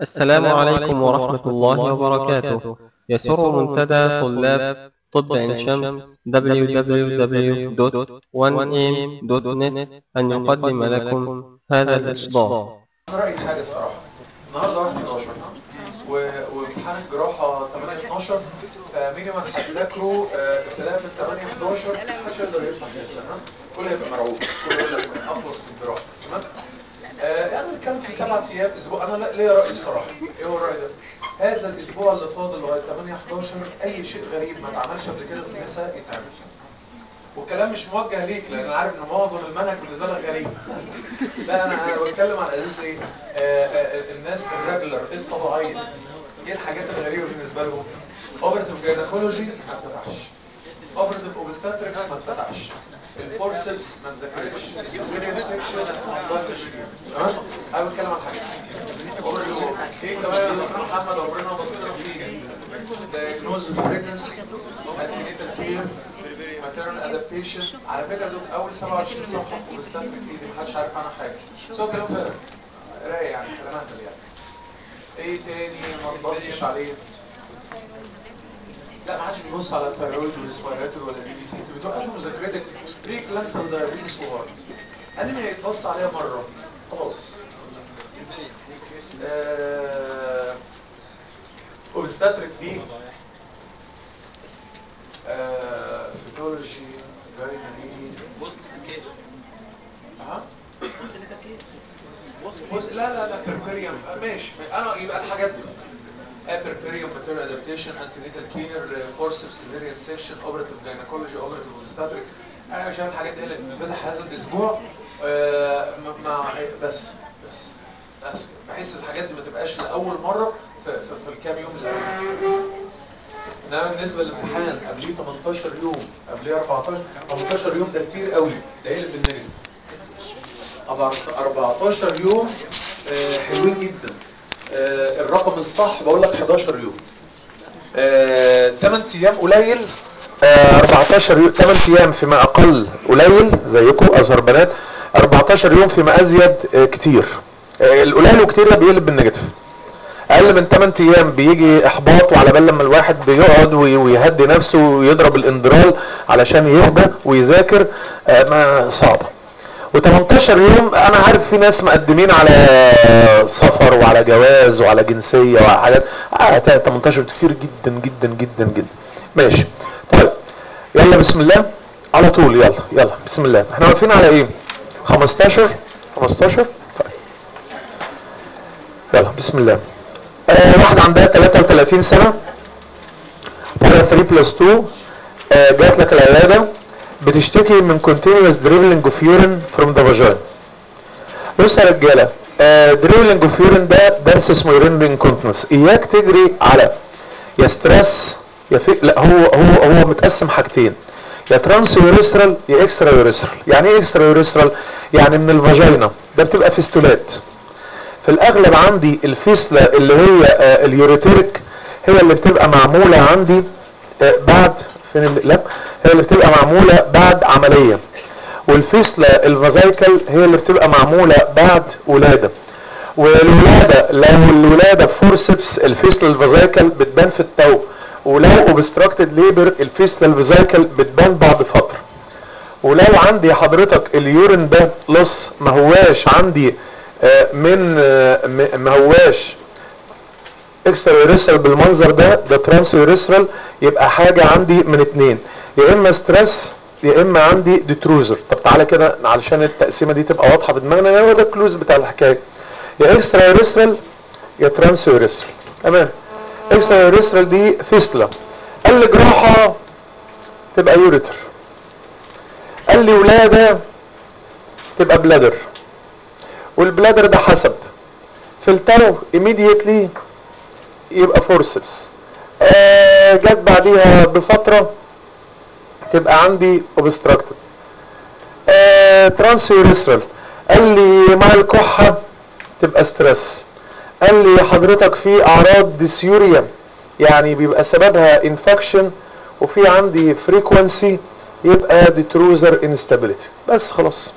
السلام عليكم ورحمة الله وبركاته يسر منتدى طلاب طب عين شمس www.1am.net أن يقدم لكم هذا الإصدار رأيي حاجة الصراحة النهارده 1 11 و- وامتحان الجراحة 8 12 فمينيمم هتذاكروا آه، ابتداء من 8 11 مش هيقدر يطلع من السنة كله هيبقى مرعوب كله يقول لك اخلص من الجراحة تمام آه، يعني بنتكلم في سبعة ايام اسبوع انا لا- ليا رأي الصراحة ايه هو الرأي ده؟ هذا الاسبوع اللي فاضل لغاية 8 11 اي شيء غريب ما اتعملش قبل كده في النساء يتعمل والكلام مش موجه ليك لان انا عارف ان معظم المنهج بالنسبه لك غريب لا انا انا بتكلم عن اساس ايه آه، آه، الناس الريجولر الطبيعيه ايه الحاجات الغريبه بالنسبه لهم اوبرتيف جاينكولوجي ما اتفتحش اوبرتيف اوبستاتريكس ما اتفتحش الفورسبس ما اتذاكرش السيزيريان سيكشن ما اتبصش فيه تمام انا بتكلم عن حاجات اوبرتيف ايه كمان يا دكتور محمد عمرنا بصينا فيه diagnosis of pregnancy antenatal care maternal adaptation على فكره دول اول 27 صفحه وبستنى ايدي محدش عارف عنها حاجه بس هو كلام فارغ رايق يعني كلام اهبل يعني ايه تاني ما تبصش عليه لا ما حدش بيبص على الثيرويد والريسبيراتور ولا دي بي تي انت بتوقف مذاكرتك بري كلانسر دايابيتس وهارت انمي هيتبص عليها مره خلاص آه... اوبستاتريك دي آه... فيتولوجي جايني ها بص لا لا لا بربريوم ماشي انا يبقى الحاجات دي بربريوم ماتيريال ادابتيشن انتينيتال كير فورسبس سيزيريان سيكشن اوبرتيف جاينكولوجي اوبرتيف اوبستاتريك انا شايف الحاجات دي اللي بتتفتح هذا الاسبوع آه، مع بس بس بس بحيث الحاجات دي ما تبقاش لاول مره في, في, في الكام يوم اللي قبل انما بالنسبه للامتحان قبليه 18 يوم قبليه 14 18 يوم ده كتير قوي ده يقلب بالنجم 14 يوم آه، حلوين جدا آه، الرقم الصح بقول لك 11 يوم آه، 8 ايام قليل آه، 14 يوم 8 ايام فيما اقل قليل زيكم ازهر بنات 14 يوم فيما ازيد آه، كتير آه، القليل وكتير ده بيقلب بالنيجاتيف اقل من 8 ايام بيجي احباط وعلى بال لما الواحد بيقعد وي- ويهدي نفسه ويضرب الاندرال علشان يهدى ويذاكر آه، ما صعبه و18 يوم انا عارف في ناس مقدمين على سفر وعلى جواز وعلى جنسيه وعلى حاجات آه 18 كتير جدا جدا جدا جدا ماشي طيب يلا بسم الله على طول يلا يلا بسم الله احنا واقفين على ايه 15 15 طيب يلا بسم الله آه واحدة عندها 33 سنة بارا 3 بلس 2 آه جات لك العيادة بتشتكي من continuous dribbling of urine from the vagina بص يا رجالة آه dribbling of urine ده درس اسمه urinary incontinence اياك تجري على يا ستريس يا في لا هو هو هو متقسم حاجتين يا ترانس يوريسترال يا اكسترا يوريسترال يعني ايه اكسترا يوريسترال يعني من الفاجينا ده بتبقى فيستولات في الاغلب عندي الفيسلة اللي هي آه، اليوريتيريك هي اللي بتبقى معمولة عندي آه، بعد فين ال- لا هي اللي بتبقى معمولة بعد عملية والفيسلة الفازايكل هي اللي بتبقى معمولة بعد ولادة والولادة لو الولادة فورسبس الفيسلة الفازايكل بتبان في التو ولو اوبستراكتد ليبر الفيسلة الفازايكل بتبان بعد فترة ولو عندي حضرتك اليورين ده لص ما هواش عندي آه، من آه، م- ما هواش اكسترا يوريسترال بالمنظر ده ده ترانس يوريسترال يبقى حاجة عندي من اتنين يا اما ستريس يا اما عندي ديتروزر طب تعالى كده علشان التقسيمة دي تبقى واضحة في دماغنا هو ده الكلوز بتاع الحكاية يا اكسترا يوريسترال يا ترانس يوريسترال تمام اكسترا يوريسترال دي فيستلا قال لي جراحة تبقى يوريتر قال لي ولادة تبقى بلادر والبلادر ده حسب في التو immediately يبقى فورسبس آه جت بعديها بفترة تبقى عندي اوبستراكتد آه ترانس يوريسترال قال لي مع الكحة تبقى ستريس قال لي حضرتك في اعراض ديسيوريا يعني بيبقى سببها انفكشن وفي عندي فريكونسي يبقى ديتروزر انستابيليتي بس خلاص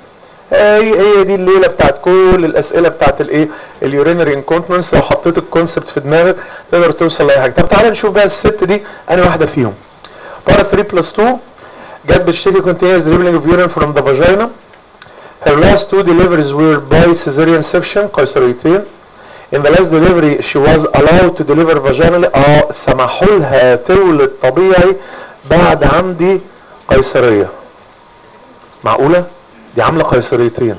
هي هي دي الليله بتاعت كل الاسئله بتاعت الايه اليورينري انكونتنس لو حطيت الكونسبت في دماغك تقدر توصل لاي حاجه طب تعالى نشوف بقى الست دي انا واحده فيهم بارا 3 بلس 2 جت بتشتكي continuous dribbling of urine from the vagina her last two deliveries were by cesarean section قيصريتين in the last delivery she was allowed to deliver vaginally اه سمحوا لها تولد طبيعي بعد عندي قيصريه معقوله دي عامله قيصريتين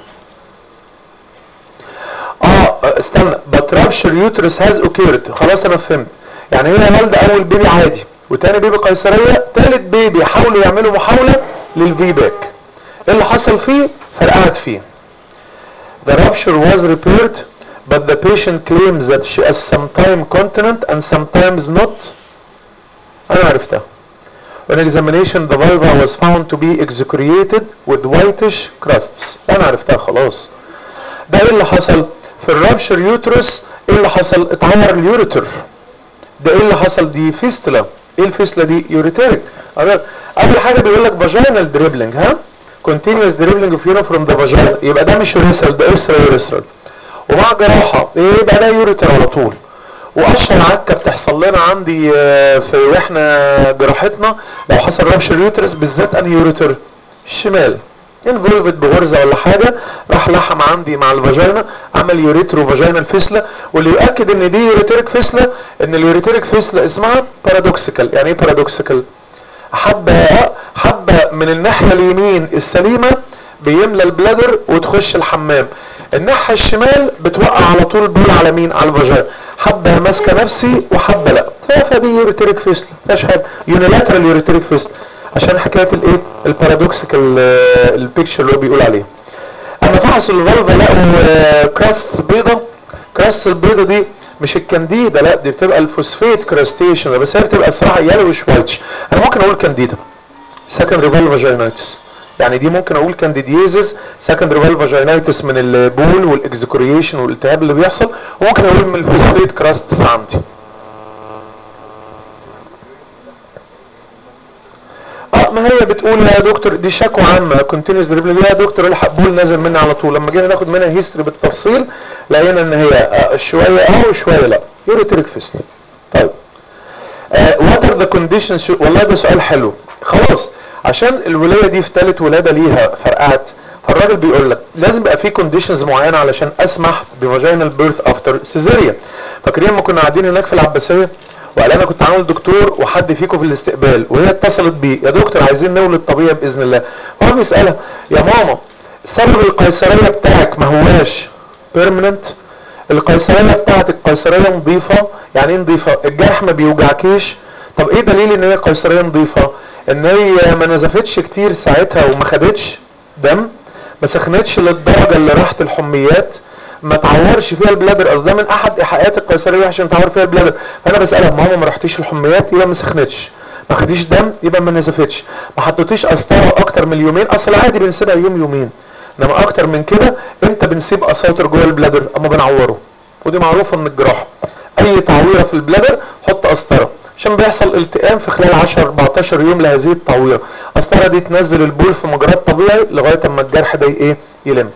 اه استنى but rupture uterus has occurred خلاص انا فهمت يعني هي والده اول بيبي عادي وتاني بيبي قيصريه تالت بيبي حاولوا يعملوا محاوله للفي باك ايه اللي حصل فيه فرقعت فيه the rupture was repaired but the patient claims that she is sometimes continent and sometimes not انا عرفتها On examination the vulva was found to be excoriated with whitish crusts انا عرفتها خلاص ده ايه اللي حصل في الرابشر يوترس ايه اللي حصل اتعمر اليوريتر ده ايه اللي حصل دي فيستلا ايه الفيستلا دي يوريتريك اول حاجه بيقول لك فاجينال دريبلينج ها continuous dribbling of urine from the vagina يبقى ده مش يوريثرال ده اسرا يوريثرال ومع جراحه ايه يبقى ده يوريتر على طول واشهر عكه بتحصل لنا عندي في واحنا جراحتنا لو حصل رابشر يوترس بالذات ان يوريتر الشمال انفولفد بغرزه ولا حاجه راح لحم عندي مع الفاجينا عمل يوريترو فاجينال فيسلا واللي يؤكد ان دي يوريتريك فيسلا ان اليوريتريك فيسلا اسمها بارادوكسيكال يعني ايه بارادوكسيكال حبه حبه من الناحيه اليمين السليمه بيملى البلادر وتخش الحمام الناحيه الشمال بتوقع على طول البول على مين على الفاجينا حبه ماسكه نفسي وحبه لا فدي يوريتريك فيسلا مفيهاش حاجه يونيلاترال يوريتريك فيسلا عشان حكايه الايه البارادوكسيكال البيكتشر اللي هو بيقول عليها اما فحصوا الفالفا لقوا كراست بيضه كراست البيضه دي مش الكانديدا لا دي بتبقى الفوسفيت كراستيشن بس هي بتبقى الصراحه يلوش وايتش انا ممكن اقول كانديدا سكندري فالفاجينايتس يعني دي ممكن اقول كانديديزز سكندري فالفاجينايتس من البول والاكزكوريشن والالتهاب اللي بيحصل وممكن اقول من الفوسفيت كراستس عندي اه ما هي بتقول يا دكتور دي شكوى عامه كونتينوس دريبلينج يا دكتور الحق بول نازل مني على طول لما جينا ناخد منها هيستوري بالتفصيل لقينا ان هي آه شويه اه وشويه لا يوريتريك فيستل طيب وات ار ذا كونديشنز والله ده سؤال حلو خلاص عشان الولايه دي في ثالث ولاده ليها فرقعت فالراجل بيقول لك لازم يبقى في كونديشنز معينه علشان اسمح بفاجينال بيرث افتر سيزيريان فاكرين لما كنا قاعدين هناك في العباسيه وقال انا كنت عامل دكتور وحد فيكم في الاستقبال وهي اتصلت بيه يا دكتور عايزين نولد طبيعي باذن الله فهو بيسالها يا ماما سبب القيصريه بتاعك ما هواش بيرمننت القيصريه بتاعتك قيصريه نظيفه يعني ايه نظيفه الجرح ما بيوجعكيش طب ايه دليل ان هي قيصريه نظيفه ان هي ما نزفتش كتير ساعتها وما خدتش دم ما سخنتش للدرجه اللي راحت الحميات ما تعورش فيها البلادر اصل ده من احد ايحاءات القيصريه عشان تعور فيها البلادر فانا بسالها ماما ما رحتيش الحميات يبقى ما سخنتش ما خديش دم يبقى ما نزفتش ما حطيتيش قسطره اكتر من يومين اصل عادي بنسيبها يوم يومين انما اكتر من كده امتى بنسيب قساطر جوه البلادر اما بنعوره ودي معروفه من الجراحه اي تعويره في البلادر حط قسطره عشان بيحصل التئام في خلال 10 14 يوم لهذه التعويره القسطره دي تنزل البول في مجرات طبيعي لغايه اما الجرح ده ايه يلم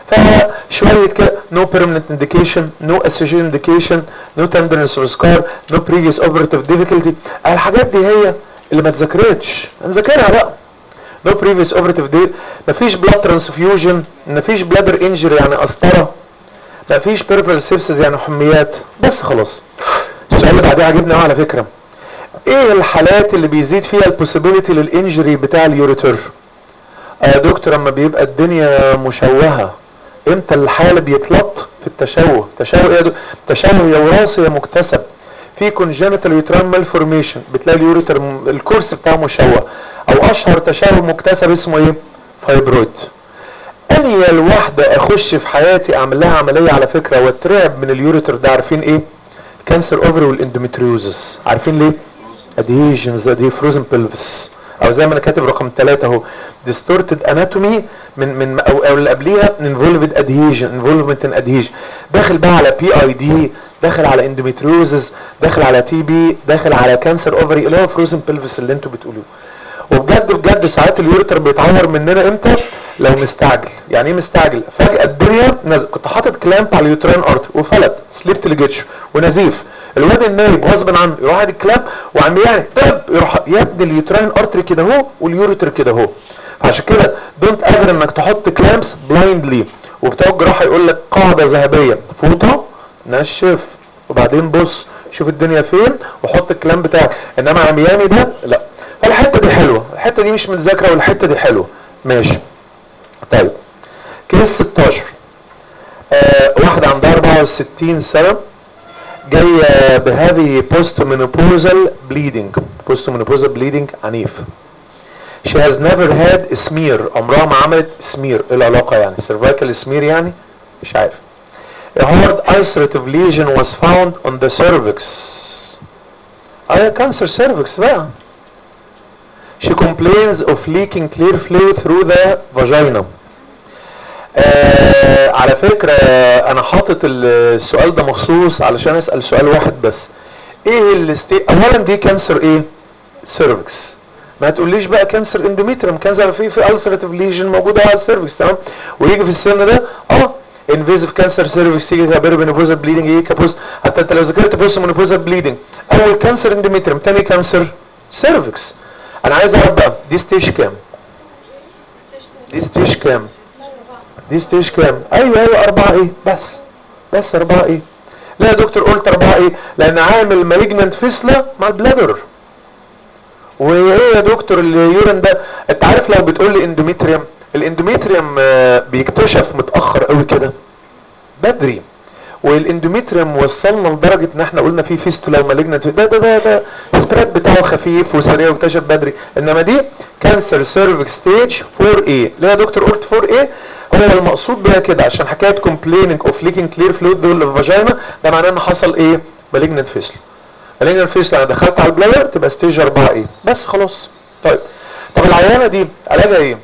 فشويه كده no permanent indication no associated indication no tenderness or scar no previous operative difficulty الحاجات دي هي اللي ما اتذاكرتش نذاكرها بقى no previous operative day مفيش blood transfusion مفيش bladder injury يعني قسطره مفيش peripheral sepsis يعني حميات بس خلاص السؤال اللي بعديه عجبني قوي على فكره ايه الحالات اللي بيزيد فيها البوسيبيليتي للانجري بتاع اليوريتر يا دكتور اما بيبقى الدنيا مشوهه امتى الحاله بيتلط في التشوه تشوه ايه ده تشوه يا وراثي يا مكتسب في كونجنتال يوتران مالفورميشن بتلاقي اليوريتر الكورس بتاعه مشوه او اشهر تشوه مكتسب اسمه ايه فايبرويد انيل واحده اخش في حياتي اعمل لها عمليه على فكره واترعب من اليوريتر ده عارفين ايه كانسر اوفري والاندوميتريوزس عارفين ليه ادهيجنز دي فروزن بلفس او زي ما انا كاتب رقم ثلاثة اهو ديستورتد اناتومي من من او, أو اللي قبليها انفولفد ادهيجن انفولفمنت ان ادهيجن داخل بقى على بي اي دي داخل على اندوميتريوزس داخل على تي بي داخل على كانسر اوفري اللي هو فروزن بلفس اللي انتوا بتقولوه وبجد بجد ساعات اليوريتر بيتعور مننا امتى لو مستعجل يعني ايه مستعجل فجأة الدنيا نزل كنت حاطط كلامب على اليوترين ارت وفلت سليبت ليجيتشر ونزيف الواد النايم غصب عنه يروح واحد الكلام وعم يعني طب يروح يبدي اليوترين ارتري كده اهو واليوريتر كده اهو عشان كده دونت ايفر انك تحط كلامس بلايندلي وبتوع الجراحه يقول لك قاعده ذهبيه فوطه نشف وبعدين بص شوف الدنيا فين وحط الكلام بتاعك انما عمياني ده لا الحته دي حلوه الحته دي مش متذاكره والحته دي حلوه ماشي طيب كيس 16 آه واحده عندها 64 سنه جايه بهذه بوست مينوبوزال بليدنج بوست مينوبوزال بليدنج عنيف she has never had a smear عمرها ما عملت سمير ايه العلاقه يعني cervical smear يعني مش عارف A hard ulcerative lesion was found on the cervix. اه cancer cervix بقى. She complains of leaking clear fluid through the vagina. آه على فكرة انا حاطط السؤال ده مخصوص علشان اسأل سؤال واحد بس. ايه الستي اولا دي كانسر ايه؟ سيرفكس. ما تقوليش بقى كانسر اندوميتريوم كانسر في في ulcerative lesion موجودة على السيرفكس تمام؟ ويجي في السن ده اه انفيزيف كانسر سيرفكس يجي كبير بنفوزا بليدنج ايه كابوس حتى انت لو ذاكرت بص منفوزا بليدنج اول كانسر اندوميتريوم تاني كانسر سيرفكس انا عايز اعرف بقى دي ستيج كام دي ستيج كام دي ستيج كام ايوه ايوه اربعة ايه بس بس اربعة ايه لا يا دكتور قلت اربعة ايه لان عامل مالجنانت فيسلا مع البلادر وايه يا دكتور اليورين ده انت عارف لو بتقول لي اندوميتريوم الاندوميتريوم بيكتشف متاخر قوي كده بدري والاندوميتريوم وصلنا لدرجه ان احنا قلنا فيه فيستولا ومالجنت ده ده ده ده سبريد بتاعه خفيف وسريع واكتشف بدري انما دي كانسر سيرفيك ستيج 4 اي ليه يا دكتور قلت 4 اي هو المقصود بيها كده عشان حكايه كومبليننج اوف ليكينج كلير فلويد دول الفاجينا ده معناه ان حصل ايه مالجنت فيسل مالجنت فيسل انا دخلت على البلاير تبقى ستيج 4 ايه بس خلاص طيب طب العيانه دي علاجها ايه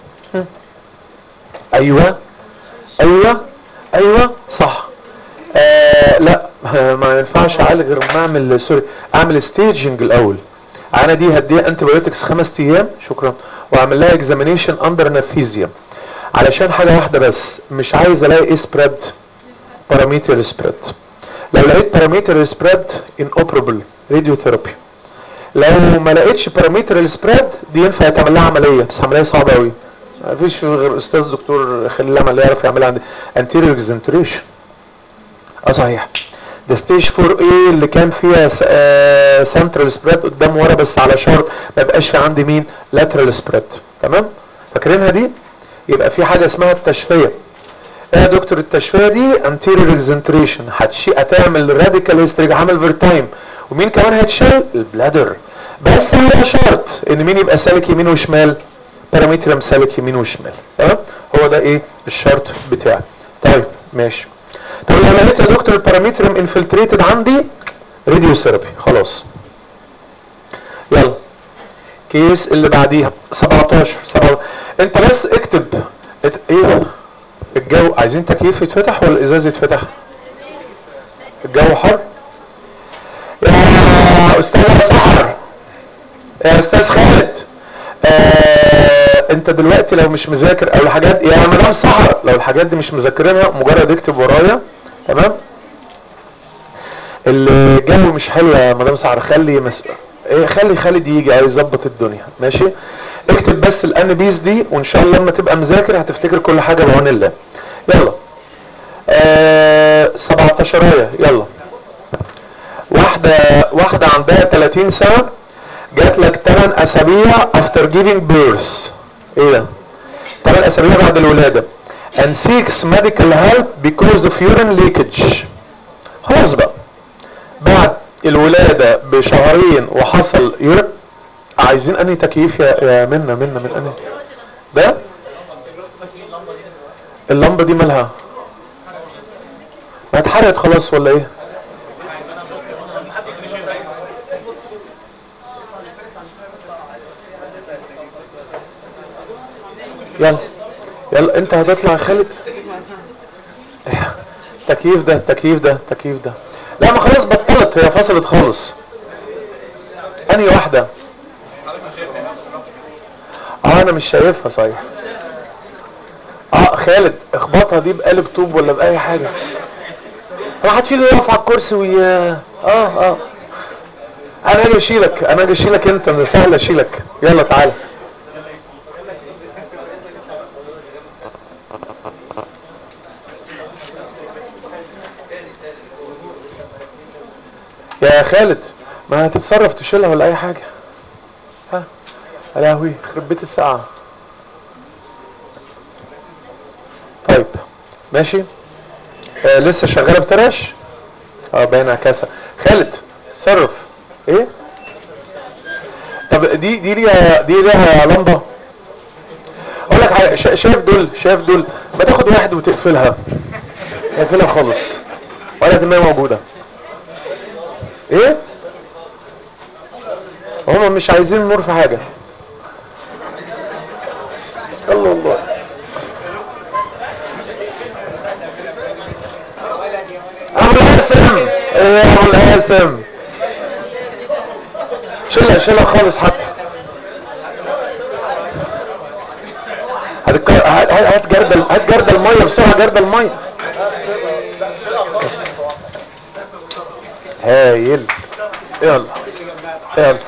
ايوه ايوه ايوه صح آه لا ما ينفعش اعالج غير ما اعمل سوري اعمل ستيجنج الاول انا دي هديها انتي بايوتكس خمس ايام شكرا واعمل لها اكزامينيشن اندر انستيزيا علشان حاجه واحده بس مش عايز الاقي ايه سبريد باراميتر سبريد لو لقيت باراميتر سبريد ان اوبربل راديو ثيرابي لو ما لقيتش باراميتر سبريد دي ينفع يتعمل لها عمليه بس عمليه صعبه قوي ما فيش غير استاذ دكتور خليل الامل يعرف يعملها عندي انتيريور اكزنتريشن اه صحيح ده ستيج 4 ايه اللي كان فيها سنترال سبريد قدام ورا بس على شرط ما يبقاش في عندي مين لاترال سبريد تمام فاكرينها دي يبقى في حاجه اسمها التشفيه ايه يا دكتور التشفيه دي انتيريور اكزنتريشن هتشي هتعمل راديكال هيستريك عمل فيرتايم ومين كمان هيتشال البلادر بس على شرط ان مين يبقى سالك يمين وشمال بارامتر مسالك يمين وشمال تمام هو ده ايه الشرط بتاعي طيب ماشي طب لو لقيت يا دكتور البارامتر انفلتريتد عندي راديو ثيرابي خلاص يلا كيس اللي بعديها 17 17 انت بس اكتب ات... ايه الجو عايزين تكييف يتفتح ولا الازاز يتفتح الجو حر يا استاذ سحر يا استاذ خالد آه انت دلوقتي لو مش مذاكر او الحاجات يا مدام سحر لو الحاجات دي مش مذاكرينها مجرد اكتب ورايا تمام الجو مش حلو يا مدام سحر خلي مس... ايه خلي خالد يجي او يظبط الدنيا ماشي اكتب بس الان بيز دي وان شاء الله لما تبقى مذاكر هتفتكر كل حاجه بعون الله يلا آه 17 يلا واحده واحده عندها 30 سنه جات لك 8 اسابيع افتر جيفينج بيرث ايه ده 8 اسابيع بعد الولاده and seeks medical help because of urine leakage خلاص بقى بعد الولاده بشهرين وحصل يورين عايزين انهي تكييف يا يا منا منا من انهي ده اللمبه دي مالها ما اتحرقت خلاص ولا ايه يلا يلا انت هتطلع يا خالد التكييف ده التكييف ده التكييف ده لا ما خلاص بطلت هي فصلت خالص انهي واحده اه انا مش شايفها صحيح اه خالد اخبطها دي بقالب طوب ولا باي حاجه واحد فينا يقف على الكرسي وي اه اه انا اجي اشيلك انا اجي اشيلك انت انا سهل اشيلك يلا تعالى يا خالد ما هتتصرف تشيلها ولا اي حاجه ها يا لهوي خرب بيت الساعه طيب ماشي آه لسه شغاله بترعش اه باين عكاسه خالد تصرف ايه طب دي دي ليها دي ليها لمبه اقول لك حاجه شا- شايف دول شايف دول ما تاخد واحد وتقفلها تقفلها خالص ولا دماغ موجوده ايه هم مش عايزين نور في حاجه الله الله ابو القاسم ايه يا ابو القاسم شيلها شيلها خالص حتى هات الك- هات هات- هات جردل هات جردل ميه بسرعه جردل ميه هايل يلا يلا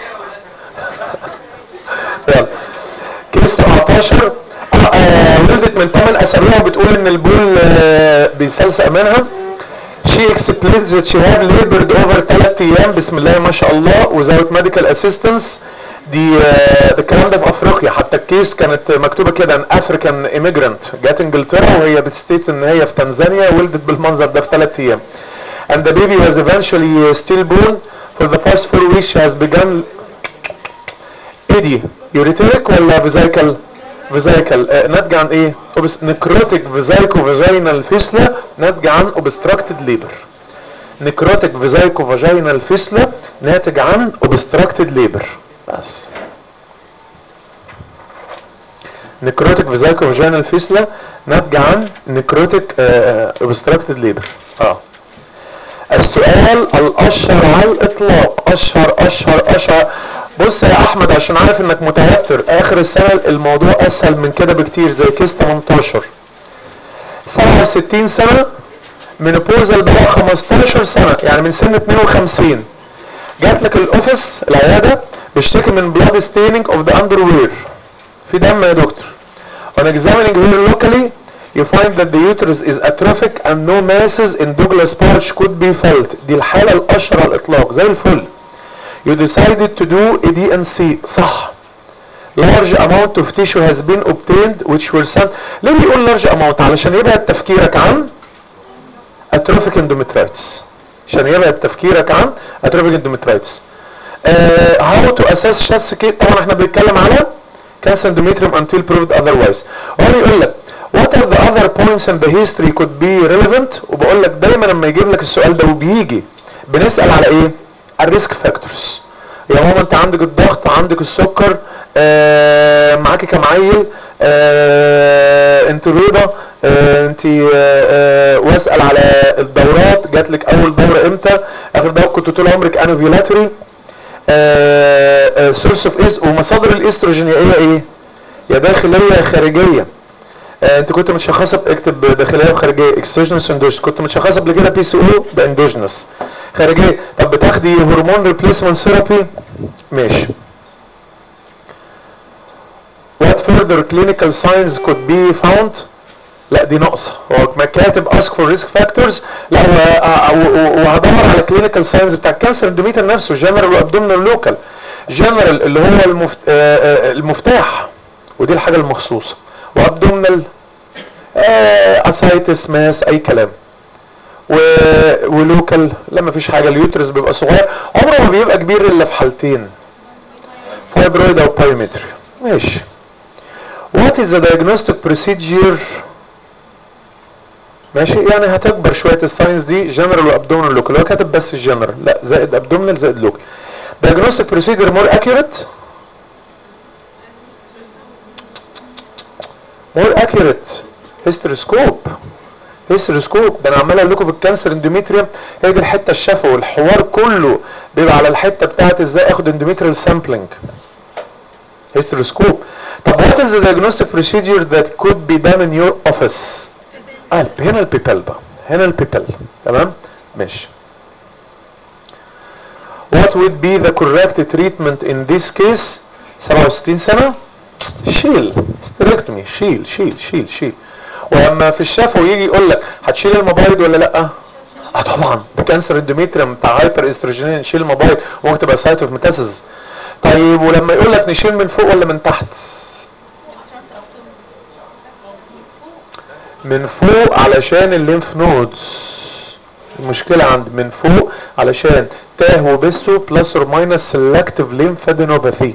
يلا كيس 17 آه، آه، ولدت من 8 اسابيع وبتقول ان البول آه، بيسلسق منها she explains that she had labored over 3 ايام بسم الله ما شاء الله without medical assistance دي آه، ده الكلام ده في افريقيا حتى الكيس كانت مكتوبه كده ان افريكان immigrant جت انجلترا وهي بتستيت ان هي في تنزانيا ولدت بالمنظر ده في 3 ايام and the baby was eventually stillborn for the past four weeks she has begun ايه دي يوريتريك ولا فيزايكال فيزايكال آه ناتج عن ايه نكروتيك فيزايكو فاجينال فيسلا ناتج عن اوبستراكتد ليبر نكروتيك فيزايكو فاجينال فيسلا ناتج عن اوبستراكتد ليبر بس نكروتيك فيزايكو فاجينال فيسلا ناتج عن نكروتيك اوبستراكتد ليبر اه السؤال الاشهر على الاطلاق اشهر اشهر اشهر بص يا احمد عشان عارف انك متوتر اخر السنه الموضوع اسهل من كده بكتير زي كيس 18 67 سنه منوبوزال بقى 15 سنه يعني من سن 52 جات لك الاوفيس العياده بيشتكي من بلاد ستيننج اوف ذا اندروير في دم يا دكتور On examining her locally, you find that the uterus is atrophic and no masses in Douglas pouch could be felt. دي الحالة الأشهر على الإطلاق زي الفل. You decided to do a DNC صح. Large amount of tissue has been obtained which were sent. ليه بيقول large amount؟ علشان يبعد تفكيرك عن atrophic endometritis. عشان يبعد تفكيرك عن atrophic endometritis. Uh, how to assess shots kit طبعا احنا بنتكلم على cancer endometrium until proved otherwise هو يقول لك what are the other points in the history could be relevant وبقول لك دايما لما يجيب لك السؤال ده وبيجي بنسأل على ايه الريسك فاكتورز يا ماما انت عندك الضغط عندك السكر آه معاكي كام عيل آه انت بيضة آه انت آه آه واسأل على الدورات جات لك اول دورة امتى اخر دورة كنت طول عمرك انوفيولاتري سورس اوف اس ومصادر الاستروجين يا ايه ايه يا داخليه يا خارجيه آه انت كنت متشخصه اكتب داخليه وخارجيه اكستوجينوس اندوجينوس كنت متشخصه قبل كده بي سي او ده اندوجينوس خارجيه طب بتاخدي هرمون ريبليسمنت ثيرابي ماشي What further clinical signs could be found لا دي ناقصه هو ما كاتب ask for risk factors لا هو وهدور على clinical signs بتاع الكانسر اندوميتر نفسه جنرال وابدومينال لوكال جنرال اللي هو المفت... آه المفتاح ودي الحاجه المخصوصه وابدومينال اسايتس ماس اي كلام و... ولوكال لا ما فيش حاجه اليوترس بيبقى صغير عمره ما بيبقى كبير الا في حالتين فايبرويد او بايومتري ماشي What is the diagnostic procedure ماشي يعني هتكبر شويه الساينس دي جنرال وابدومينال لوكال هو كاتب بس الجنرال لا زائد ابدومينال زائد لوكال diagnostic procedure more accurate more accurate hysteroscope hysteroscope ده انا عمال اقول لكم في الكانسر اندوميتريوم هي دي الحته الشفوي والحوار كله بيبقى على الحته بتاعت ازاي اخد اندوميتريال سامبلنج hysteroscope طب what is the diagnostic procedure that could be done in your office قلب هنا البيبل بقى هنا البيبل تمام ماشي what would be the correct treatment in this case 67 سنة شيل استريكتومي شيل شيل شيل شيل ولما في الشفا ويجي يقول لك هتشيل المبايض ولا لا اه طبعا ده كانسر الدوميتريوم بتاع هايبر استروجينين نشيل المبايض ممكن تبقى سايت اوف ميتاسيس طيب ولما يقول لك نشيل من فوق ولا من تحت من فوق علشان الليمف نودز المشكلة عند من فوق علشان تاه وبسو بلس اور ماينس سيلكتيف ليمفادينوباثي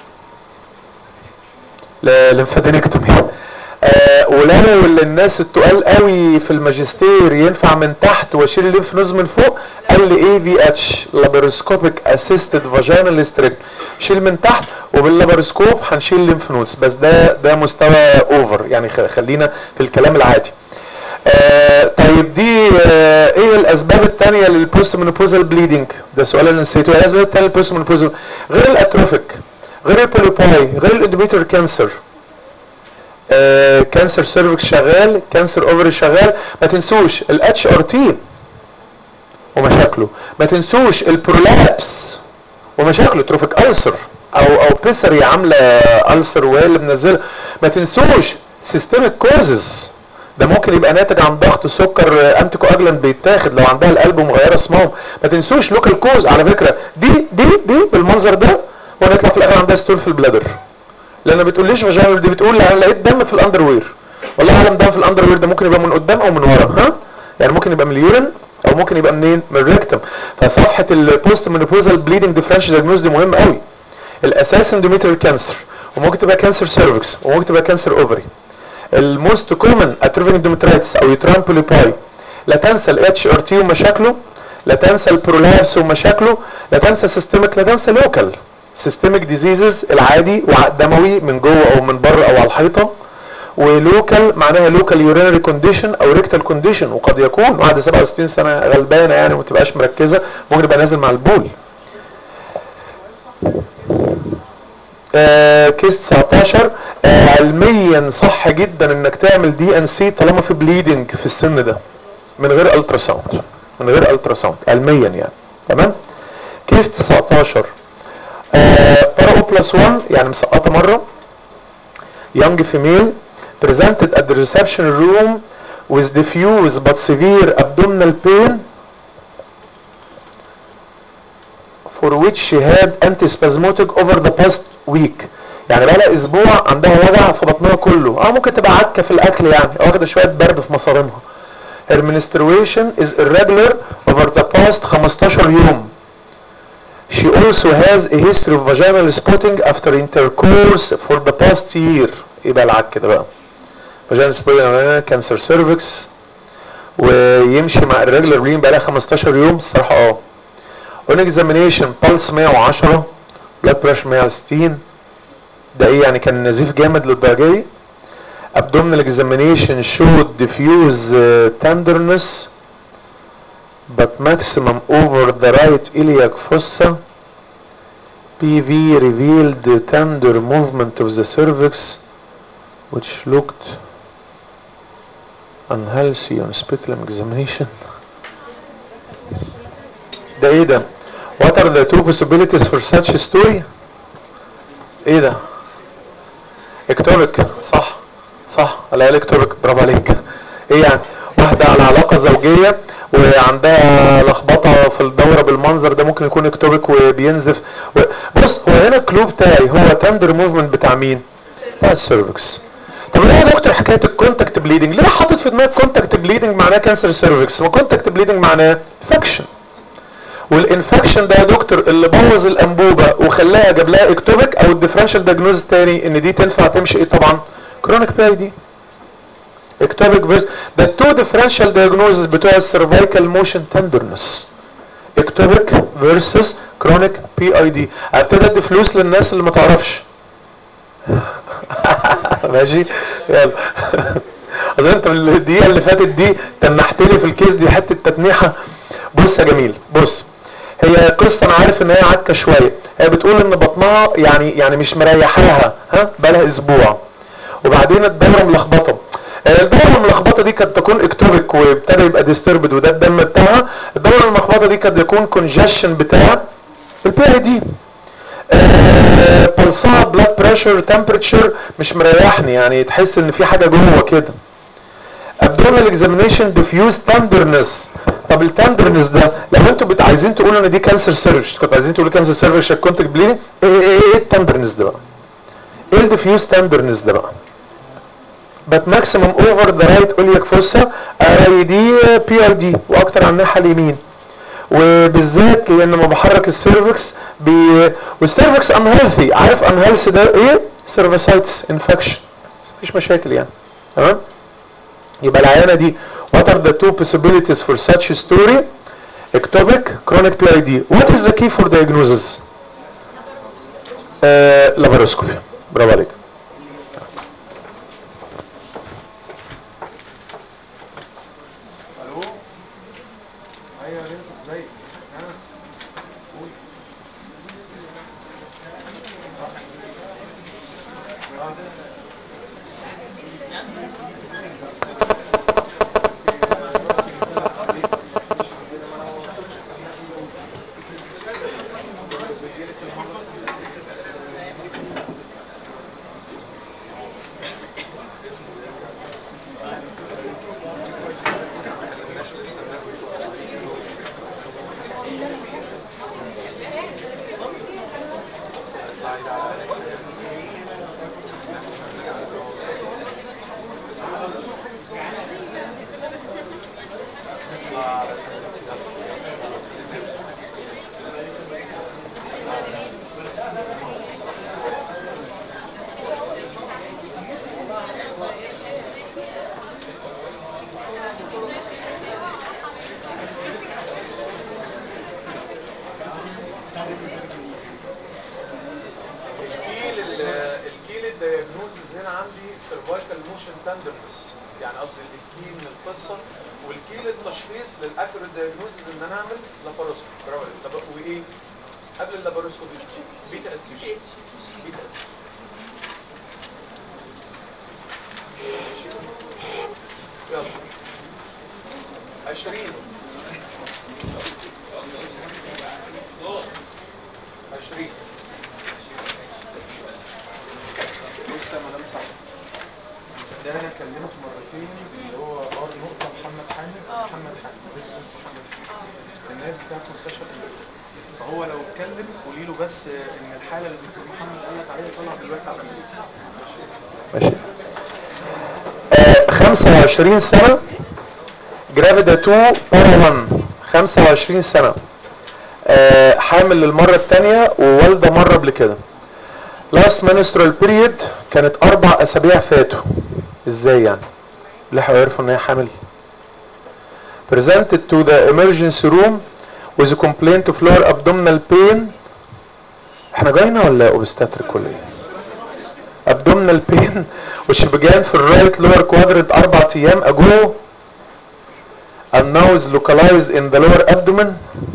ليمفادينكتومي آه ولو اللي الناس التقال قوي في الماجستير ينفع من تحت واشيل الليمف نودز من فوق قال لي اي في اتش لابروسكوبيك اسيستد فاجينال ستريكت شيل من تحت وباللابروسكوب هنشيل الليمف نودز بس ده ده مستوى اوفر يعني خلينا في الكلام العادي آه طيب دي آه ايه الاسباب الثانيه للبوست منوبوزال بليدنج ده السؤال اللي نسيته ايه الاسباب الثانيه للبوست منوبوزال غير الاتروفيك غير البوليباي غير الاندوميتر كانسر آه كانسر سيرفكس شغال كانسر اوفري شغال ما تنسوش الاتش ار تي ومشاكله ما تنسوش البرولابس ومشاكله تروفيك ألسر او او بيسري عامله ألسر وهي اللي منزله ما تنسوش سيستميك كوزز ده ممكن يبقى ناتج عن ضغط سكر انتي كواجلانت بيتاخد لو عندها القلب مغيره صمام ما تنسوش لوكال كوز على فكره دي دي دي بالمنظر ده ونطلع في الاخر عندها ستول في البلادر لان ما بتقوليش فاجينال دي بتقول انا لقيت دم في الاندر وير والله اعلم دم في الاندر وير ده ممكن يبقى من قدام او من ورا ها يعني ممكن يبقى من اليورين او ممكن يبقى منين من الريكتم فصفحه البوست منوبوزال بليدنج ديفرنشال دياجنوز دي مهمه قوي الاساس اندوميتريال كانسر وممكن تبقى كانسر سيرفكس وممكن تبقى كانسر اوفري الموست كومن اتروفين اندوميترايتس او يوتران بوليباي لا تنسى الاتش ار تي ومشاكله لا تنسى البرولابس ومشاكله لا تنسى سيستميك لا تنسى لوكال سيستميك ديزيزز العادي وعاء دموي من جوه او من بره او على الحيطه ولوكال معناها لوكال يورينري كونديشن او ريكتال كونديشن وقد يكون بعد 67 سنه غلبانه يعني وما تبقاش مركزه ممكن يبقى نازل مع البول آه كيس 19 آه علميا صح جدا انك تعمل دي ان سي طالما في بليدنج في السن ده من غير الترا ساوند من غير الترا ساوند علميا يعني تمام كيس 19 آه بارا بلس 1 يعني مسقطه مره young female presented at the reception room with diffuse but severe abdominal pain for which she had antispasmodic over the past week يعني بقى لها اسبوع عندها وجع في بطنها كله اه ممكن تبقى عكه في الاكل يعني واخده شويه برد في مصارينها her menstruation is irregular over the past 15 يوم she also has a history of vaginal spotting after intercourse for the past year ايه بقى العك كده بقى vaginal spotting cancer cervix ويمشي مع irregular bleeding بقى لها 15 يوم الصراحه اه on examination pulse 110 blood pressure 160 ده ايه يعني كان نزيف جامد للدرجه دي abdominal examination showed diffuse uh, tenderness but maximum over the right iliac fossa PV revealed the tender movement of the cervix which looked unhealthy on speculum examination ده ايه ده what are the two possibilities for such a story ايه ده اكتوبك صح صح لا اكتوبك برافو عليك ايه يعني واحدة على علاقة زوجية وعندها لخبطة في الدورة بالمنظر ده ممكن يكون اكتوبك وبينزف و... بص هو هنا الكلو بتاعي هو تندر موفمنت بتاع مين بتاع السيرفكس طب ليه يا دكتور حكايه الكونتاكت بليدنج ليه حاطط في دماغك كونتاكت بليدنج معناه كانسر سيرفكس ما كونتاكت بليدنج معناه انفكشن والانفكشن ده يا دكتور اللي بوظ الانبوبه وخلاها جاب لها اكتوبك او الديفرنشال دايجنوز الثاني ان دي تنفع تمشي ايه طبعا كرونيك باي دي اكتوبك فيرس ده التو ديفرنشال دايجنوزز بتوع السيرفايكال موشن تندرنس اكتوبك فيرسس كرونيك بي اي دي ابتدي ادي فلوس للناس اللي ما تعرفش ماشي يلا اظن انت الدقيقه اللي فاتت دي تنحت لي في الكيس دي حته تتنيحه بص يا جميل بص هي قصه انا عارف ان هي عكه شويه هي بتقول ان بطنها يعني يعني مش مريحاها ها بقالها اسبوع وبعدين الدوره ملخبطه الدوره الملخبطه دي قد تكون اكتوبيك وابتدى يبقى ديستربد وده الدم بتاعها الدوره الملخبطه دي قد يكون كونجشن بتاع البي اي دي بلصها بلاد بريشر تمبريتشر مش مريحني يعني تحس ان في حاجه جوه كده abdominal examination diffuse tenderness طب التندرنس ده لو انتوا بت... عايزين تقولوا ان دي كانسر سيرفيس كنت عايزين تقولوا كانسر سيرفيس كنت بليدنج ايه ايه ايه, إيه التندرنس ده بقى ايه الديفيوز تندرنس ده بقى but maximum over the right iliac fossa اري دي بي ار دي واكتر على الناحيه اليمين وبالذات لان لما بحرك السيرفكس بي... والسيرفكس انهيلثي عارف انهيلثي ده ايه سيرفيسايتس انفكشن مفيش مشاكل يعني تمام يبقى العيانه دي what are the two possibilities for such a story ectopic chronic PID what is the key for diagnosis آه لاباروسكوبي برافو عليك الو ايوه يا بنت ازيك انا قول آه. الكيل ال- الكيل الدياجنوزز هنا عندي سيرفايكال موشن تندرنس يعني قصدي الكيل من القصه والكيل التشخيص للاكيوريت دياجنوزز ان انا اعمل لاباروسكوبي برافو عليك. طب وايه؟ قبل اللاباروسكوبي بيتا اسيشن بيتا اسيشن يلا 20 20 بص يا مدام سعد ده انا كلمت مرتين اللي هو ار نقطه محمد حامد محمد حامد ريزيدنت محمد حامد النائب بتاع مستشفى الامريكي فهو لو اتكلم قولي له بس ان الحاله اللي الدكتور محمد قال لك عليها طالعه دلوقتي على الامريكي ماشي آه 25 سنة جرافيدا 2 بارا 1 25 سنة آه حامل للمرة الثانية ووالدة مرة قبل كده لاست menstrual period كانت أربع أسابيع فاتوا إزاي يعني؟ لحقوا يعرفوا إن هي حامل presented to the emergency room with a complaint of lower abdominal pain احنا جاينا ولا obstetric ولا ايه؟ abdominal pain which began في الرايت lower quadrant أربع أيام ago and now is localized in the lower abdomen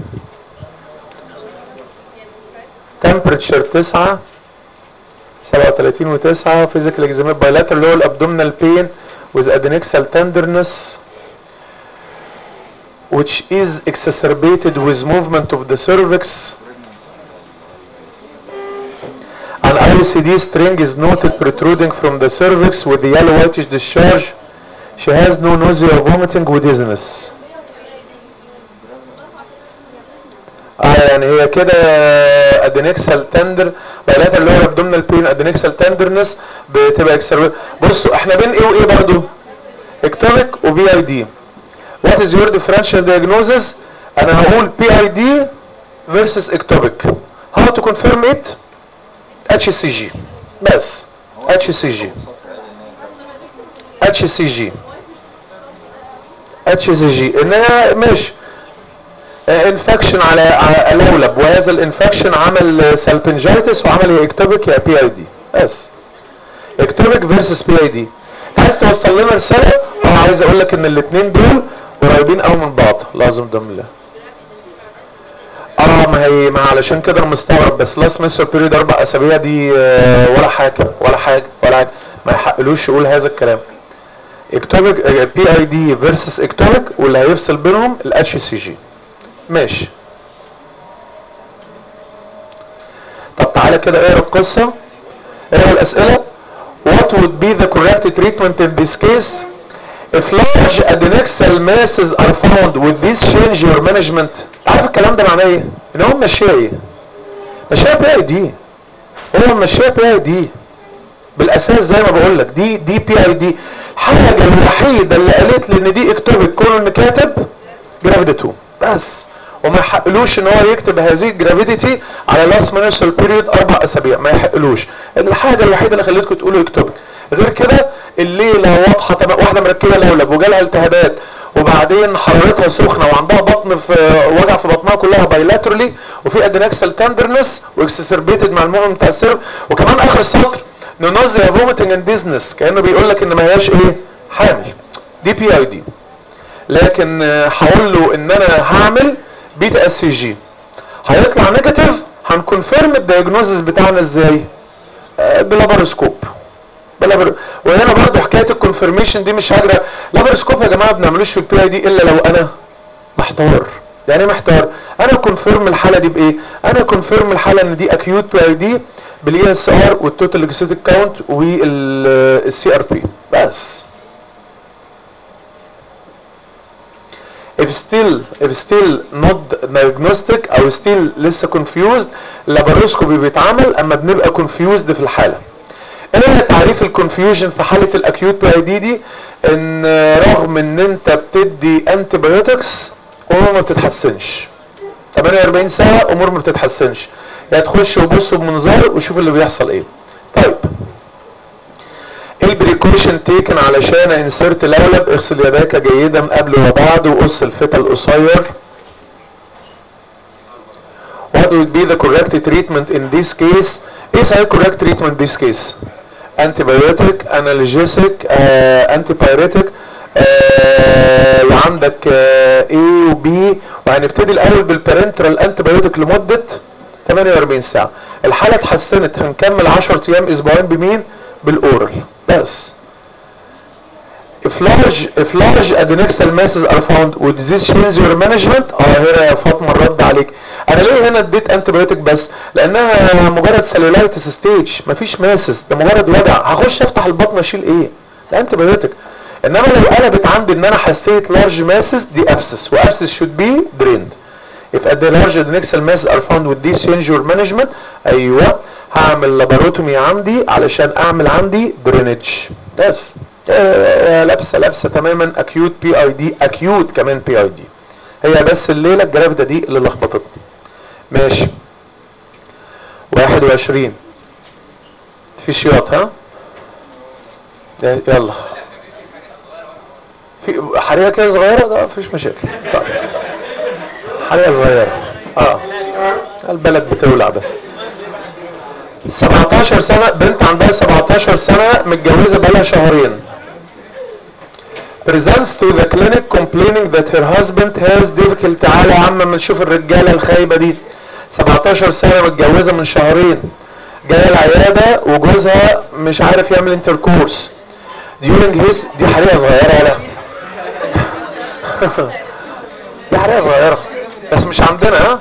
temperature 9 37 و 9 physical exam bilateral lower abdominal pain with adnexal tenderness which is exacerbated with movement of the cervix An ICD string is noted protruding from the cervix with the yellow whitish discharge. She has no nausea, vomiting with dizziness. اه يعني هي كده ادينكسال تندر بيانات اللي هو abdominal pain ادينكسال تندرنس بتبقى اكسر بصوا احنا بين ايه وايه برضو اكتوبيك وبي اي دي وات از يور ديفرنشال دايجنوزز انا هقول بي اي دي فيرسس اكتوبيك هاو تو كونفيرم ات اتش سي جي بس اتش سي جي اتش سي جي اتش سي جي انها ماشي انفكشن على على لولب وهذا الانفكشن عمل سالبنجايتس وعمل يا اكتوبيك يا بي اي دي بس اكتوبيك فيرسس بي اي دي عايز توصل لنا رساله اه عايز اقول لك ان الاثنين دول قريبين قوي من بعض لازم دم الله اه اه ما هي ما علشان كده انا مستغرب بس لاست ميستر بيريد اربع اسابيع دي آه، ولا حاجه ولا حاجه ولا حاجه ما يحقلوش يقول هذا الكلام اكتوبيك بي اي دي فيرسس اكتوبيك واللي هيفصل بينهم الاتش سي جي ماشي طب تعالى كده اقرا القصه اقرا الاسئله what would be the correct treatment in this case if large adnexal masses are found with this change your management عارف الكلام ده معناه ايه ان هو ماشيه ايه ماشيه بي اي دي هو ماشيه بي اي دي بالاساس زي ما بقول لك دي دي بي اي دي الحاجه الوحيده اللي قالت لي ان دي اكتوبك كون كاتب جرافيتي 2 بس وما يحقلوش ان هو يكتب هذه الجرافيتي على لاست مانشال بيريود اربع اسابيع ما يحقلوش الحاجه الوحيده اللي خليتكم تقولوا اكتوبك غير كده الليله واضحه تمام واحده مركبه لولب وجالها التهابات وبعدين حرارتها سخنه وعندها بطن في وجع في بطنها كلها بايلاترالي وفي ادنكسال تندرنس واكسسربيتد مع المؤمن بتاع السيرف وكمان اخر السطر نونوزيا فوميتنج اند ديزنس كانه بيقول لك ان ما هياش ايه حامل دي بي اي دي لكن آه، هقول له ان انا هعمل بيتا اس سي جي هيطلع نيجاتيف هنكونفيرم الدايجنوزس بتاعنا ازاي آه، بلاباروسكوب بلابر... وهنا برضو حكايه الكونفirmation دي مش هجرى لاباروسكوب يا جماعه ما بنعملوش في البي اي دي الا لو انا محتار يعني ايه محتار انا كونفيرم الحاله دي بايه انا كونفيرم الحاله ان دي اكيوت بي اي دي بالاي اس ار والتوتال ليكوسيتيك كاونت والسي ار بي بس if still if still not diagnostic او still لسه confused لاباروسكوبي بيتعمل اما بنبقى confused في الحاله ايه هي تعريف الكونفيوجن في حاله الاكيوت بي اي دي دي ان رغم ان انت بتدي انتي بايوتكس امور ما بتتحسنش 48 ساعه امور ما بتتحسنش يا تخش وبص بمنظار وشوف اللي بيحصل ايه طيب ايه البريكوشن تيكن علشان انسرت لولب اغسل يديك جيدا قبل وبعد وقص الفتى القصير What would be the correct treatment in this case? ايه صحيح correct treatment in this case? antibiotic, analgesic, uh, antipyretic آه وعندك آه A و B وهنبتدي الاول بالبارنترال انتيبيوتيك لمده 48 ساعه الحاله اتحسنت هنكمل 10 ايام اسبوعين بمين بالاورال بس if large if large adnexal masses are found would this change your management اه هنا يا فاطمه الرد عليك انا ليه هنا اديت انتيبيوتيك بس لانها مجرد سيلولايتس ستيج مفيش ماسس ده مجرد وجع هخش افتح البطن اشيل ايه ده انتيبيوتيك انما لو قلبت عندي ان انا حسيت لارج ماسس دي ابسس وابسس should be drained if at the large adnexal masses are found with this change your management ايوه هعمل لاباروتومي عندي علشان اعمل عندي درينج بس آه لابسه لابسه تماما اكيوت بي اي دي اكيوت كمان بي اي دي هي بس الليله الجرافده دي اللي لخبطتني ماشي 21 في شياط ها يلا في حريقه كده صغيره ده مفيش مشاكل طيب حريقه صغيره اه البلد بتولع بس 17 سنة بنت عندها 17 سنة متجوزة بقالها شهرين presents to the clinic complaining that her husband has difficult تعالى يا عم ما نشوف الرجالة الخايبة دي 17 سنة متجوزة من شهرين جاية العيادة وجوزها مش عارف يعمل انتركورس during his دي حريقة صغيرة ولا دي حريقة صغيرة بس مش عندنا ها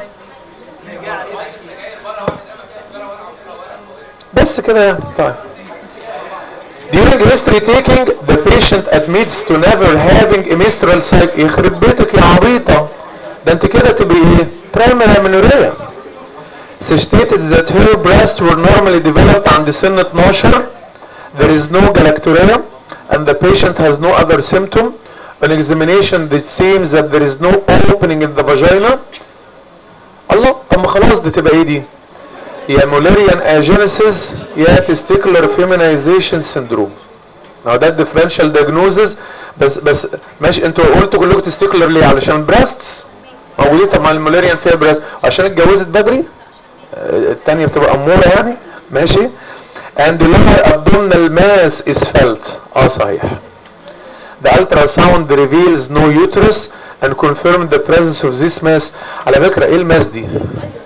بس كده يعني طيب during history taking the patient admits to never having a menstrual cycle يخرب بيتك يا عبيطة ده انت كده تبقي ايه primary amenorrhea she stated that her breasts were normally developed عند سن 12 there is no galactorrhea and the patient has no other symptom on examination it seems that there is no opening in the vagina الله طب ما خلاص دي تبقى ايه دي يا مولاريان اجينيسيس يا تستيكولار فيمينايزيشن سيندروم هو ده الديفرنشال دايجنوزز بس بس ماشي انتوا قلتوا كلكم تستيكولار ليه علشان بريستس موجودين طب ما المولاريان فيها بريست عشان اتجوزت بدري آه، التانية بتبقى اموره يعني ماشي and lower abdominal mass is felt اه صحيح the ultrasound reveals no uterus and confirm the presence of this mass على فكرة ايه الماس دي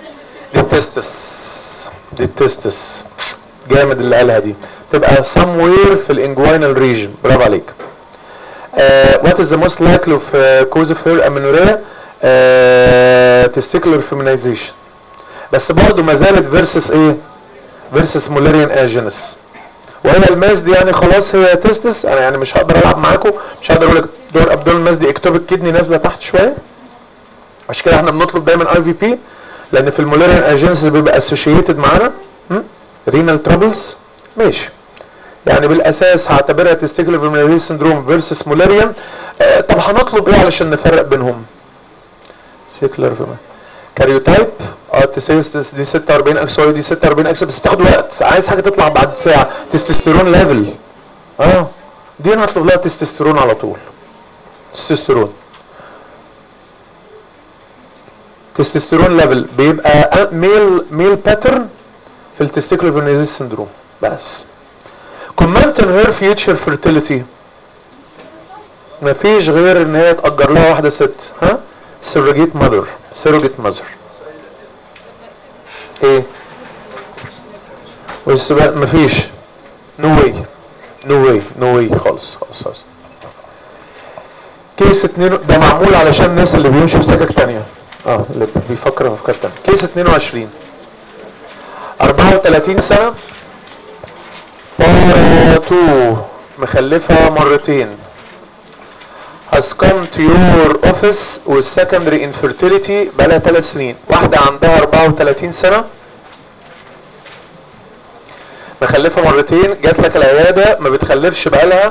التستس دي التستس جامد اللي قالها دي تبقى somewhere في الانجوينال ريجن برافو عليك uh, what is the most likely of uh, cause of hair amenorrhea uh, testicular feminization بس برضه ما زالت versus ايه versus مولاريان اجينس وهي الماس دي يعني خلاص هي تستس انا يعني مش هقدر العب معاكم مش هقدر اقول لك دور ابدول الماس دي اكتوبك كدني نازله تحت شويه عشان كده احنا بنطلب دايما اي في بي لان في المولاريان اجينس بيبقى اسوشيتد معانا رينال ترابلز ماشي يعني بالاساس هعتبرها تستيكولار فيرمينالي سندروم فيرسس مولاريان آه طب هنطلب ايه علشان نفرق بينهم سيكولار فيرمينالي كاريوتايب اه تسيس دي 46 اكس واي دي 46 اكس بس بتاخد وقت عايز حاجه تطلع بعد ساعه تستوستيرون ليفل اه دي انا هطلب لها تستوستيرون على طول تستوستيرون تستوستيرون ليفل بيبقى ميل ميل باترن في التستيكولار فيرنيزيس سندروم بس كومنت ان هير فيوتشر فيرتيليتي مفيش غير ان هي تأجر لها واحده ست ها سيروجيت ماذر سيروجيت ماذر ايه والسباق مفيش نو واي نو واي نو واي خالص خالص خالص كيس اتنين ده معمول علشان الناس اللي بيمشوا في سكك تانية اه اللي بيفكر في افكار تانية كيس 22 34 سنة بارا 2 مخلفة مرتين has come to your office with secondary infertility بقالها 3 سنين واحدة عندها 34 سنة مخلفة مرتين جات لك العيادة ما بتخلفش بقالها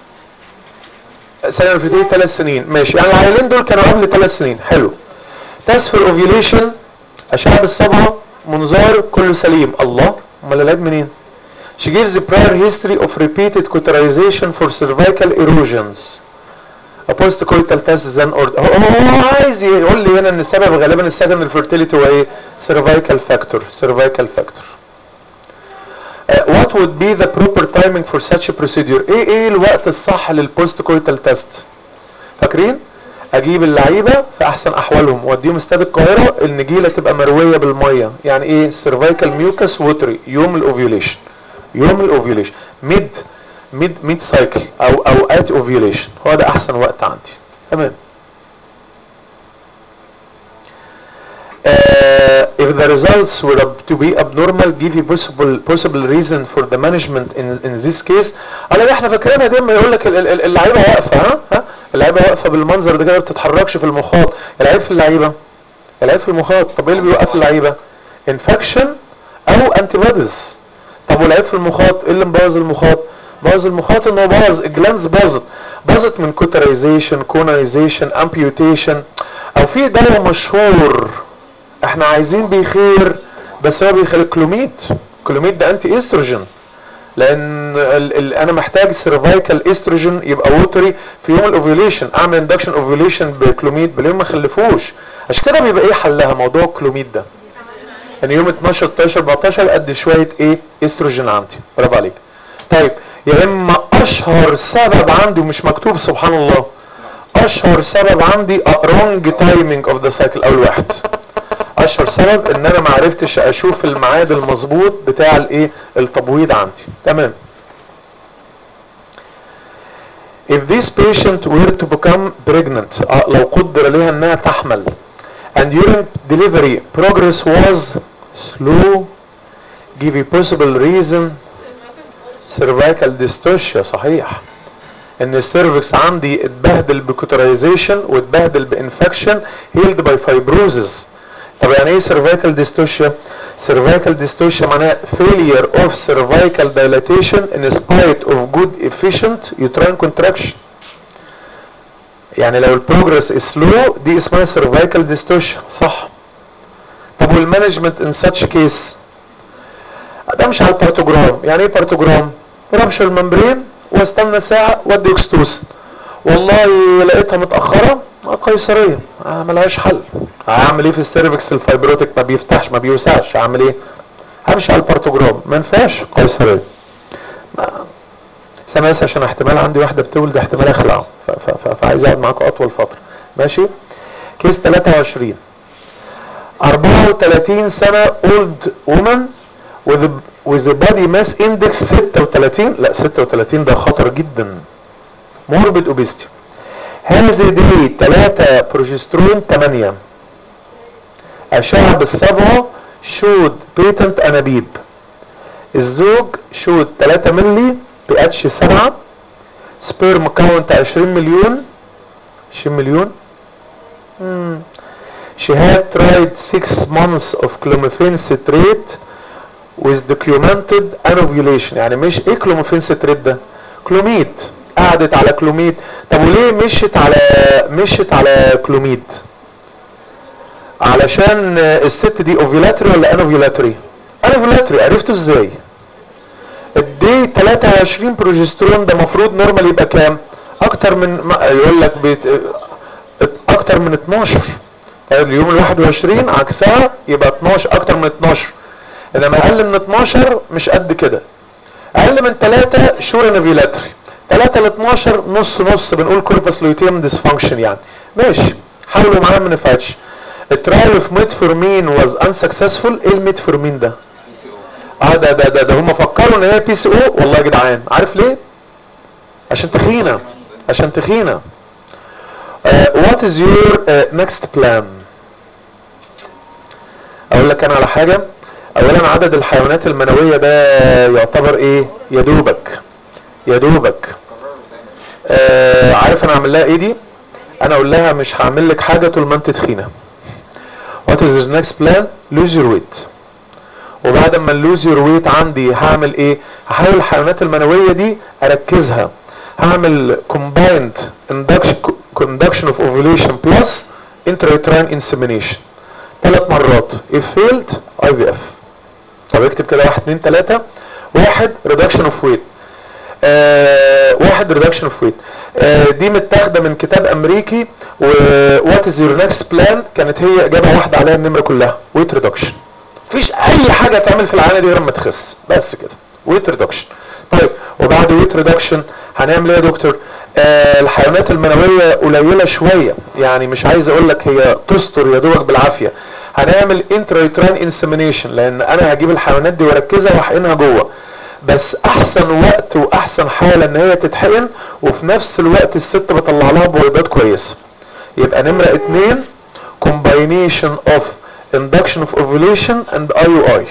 سنة infertility 3 سنين ماشي يعني العيالين دول كانوا قبل 3 سنين حلو تست فور اوفيوليشن اشعة بالصبغة منظار كله سليم الله امال العيب منين She gives a prior history of repeated cauterization for cervical erosions. A postcoital test is an order. هو هو عايز يقول لي هنا ان السبب غالبا السكندري fertility هو ايه؟ cervical factor. cervical factor. Uh, what would be the proper timing for such a procedure? ايه ايه الوقت الصح للبوستكويتال تيست؟ فاكرين؟ اجيب اللعيبه في احسن احوالهم واديهم استاد القاهره النجيله تبقى مرويه بالميه يعني ايه سيرفايكال ميوكس ووتري يوم الاوفيوليشن يوم الاوفيوليشن ميد ميد ميد سايكل او اوقات اوفيوليشن هو ده احسن وقت عندي تمام Uh, if the results were up to be abnormal give you possible possible reason for the management in in this case على احنا فاكرينها دايما يقول لك ال- ال- اللعيبه واقفه ها ها اللعيبه واقفه بالمنظر ده كده ما بتتحركش في المخاط العيب في اللعيبه العيب في المخاط طب ايه اللي بيوقف اللعيبه انفكشن او انتي بوديز طب والعيب في المخاط ايه اللي مبوظ المخاط بوظ المخاط ان هو بوظ الجلانز باظت باظت من كوترايزيشن كونايزيشن امبيوتيشن او في دواء مشهور احنا عايزين بخير بس هو بيخلي كلوميد كلوميد ده انتي استروجين لان ال ال انا محتاج سيرفايكال استروجين يبقى ووتري في يوم الاوفيوليشن اعمل اندكشن اوفيوليشن بكلوميد باليوم ما خلفوش عشان كده بيبقى ايه حلها موضوع الكلوميد ده ان يوم 12 13 14 ادي شويه ايه استروجين عندي برافو عليك طيب يا اما اشهر سبب عندي ومش مكتوب سبحان الله اشهر سبب عندي رونج تايمينج اوف ذا سايكل اول واحد اشهر سبب ان انا ما عرفتش اشوف الميعاد المظبوط بتاع الايه التبويض عندي تمام if this patient were to become pregnant آه لو قدر لها انها تحمل and during delivery progress was slow give a possible reason cervical dystocia صحيح ان السيرفكس عندي اتبهدل بكوترايزيشن واتبهدل بانفكشن هيلد باي فايبروزز طب يعني ايه cervical dystocia cervical dystocia معناها failure of cervical dilatation in spite of good efficient uterine contraction يعني لو البروجرس سلو دي اسمها cervical dystocia صح طب والمانجمنت ان such case ده مش على البارتوجرام يعني ايه بارتوجرام ربش الممبرين واستنى ساعة وادي اكستوسن والله لقيتها متأخرة آه قيصرية آه ملهاش حل هعمل ايه في السيرفكس الفايبروتيك ما بيفتحش ما بيوسعش هعمل ايه همشي على البارتوجرام ما ينفعش قيصرية ما- سامس عشان احتمال عندي واحدة بتولد احتمال اخلع ف- ف- ف- فعايز اقعد معاكم اطول فترة ماشي كيس 23 34 سنة old woman with a, with a body mass index 36 لا 36 ده خطر جدا morbid obesity هذه دي 3 بروجسترون 8 أشعة بالصبغة شود بيتنت أنابيب الزوج شود 3 ملي بي اتش 7 سبيرم كاونت 20 مليون 20 مليون مم. She had tried six months of clomiphene citrate with documented anovulation يعني مش ايه كلوميفين citrate ده كلوميد قعدت على كلوميد طب وليه مشت على مشت على كلوميد علشان الست دي اوفيلاتري ولا انوفيلاتري انوفيلاتري عرفته ازاي الدي 23 بروجسترون ده المفروض نورمال يبقى كام اكتر من ما يقول لك بيت اكتر من 12 طيب اليوم ال 21 عكسها يبقى 12 اكتر من 12 انما اقل من 12 مش قد كده اقل من 3 شور انوفيلاتري 3 ل 12 نص نص بنقول كوربس لوتيوم ديسفانكشن يعني ماشي حاولوا معايا ما نفعتش الترايل اوف ميتفورمين واز انسكسسفول ايه الميتفورمين ده اه ده ده ده, ده هم فكروا ان هي بي سي او والله يا جدعان عارف ليه عشان تخينه عشان تخينه وات از يور نيكست بلان اقول لك انا على حاجه اولا عدد الحيوانات المنويه ده يعتبر ايه يا دوبك يا دوبك آه عارف انا اعمل لها ايه دي انا اقول لها مش هعمل لك حاجه طول ما انت تخينه وات از next بلان لوز يور ويت وبعد ما اللوز يور ويت عندي هعمل ايه هحاول الحيوانات المنويه دي اركزها هعمل combined induction conduction of ovulation plus intrauterine insemination ثلاث مرات if failed IVF طب اكتب كده واحد اتنين تلاتة واحد reduction of weight آه واحد reduction of weight آه دي متاخده من كتاب امريكي و what is your next plan كانت هي اجابه واحده عليها النمره كلها weight reduction مفيش اي حاجه تعمل في العينه دي غير ما تخس بس كده weight reduction طيب وبعد weight reduction هنعمل ايه يا دكتور آه الحيوانات المنويه قليله شويه يعني مش عايز اقول لك هي تستر يا دوبك بالعافيه هنعمل انترايتران انسيمينيشن لان انا هجيب الحيوانات دي واركزها واحقنها جوه بس احسن وقت واحسن حاله ان هي تتحقن وفي نفس الوقت الست بطلع لها بويضات كويسه يبقى نمره اتنين combination of induction of ovulation and IUI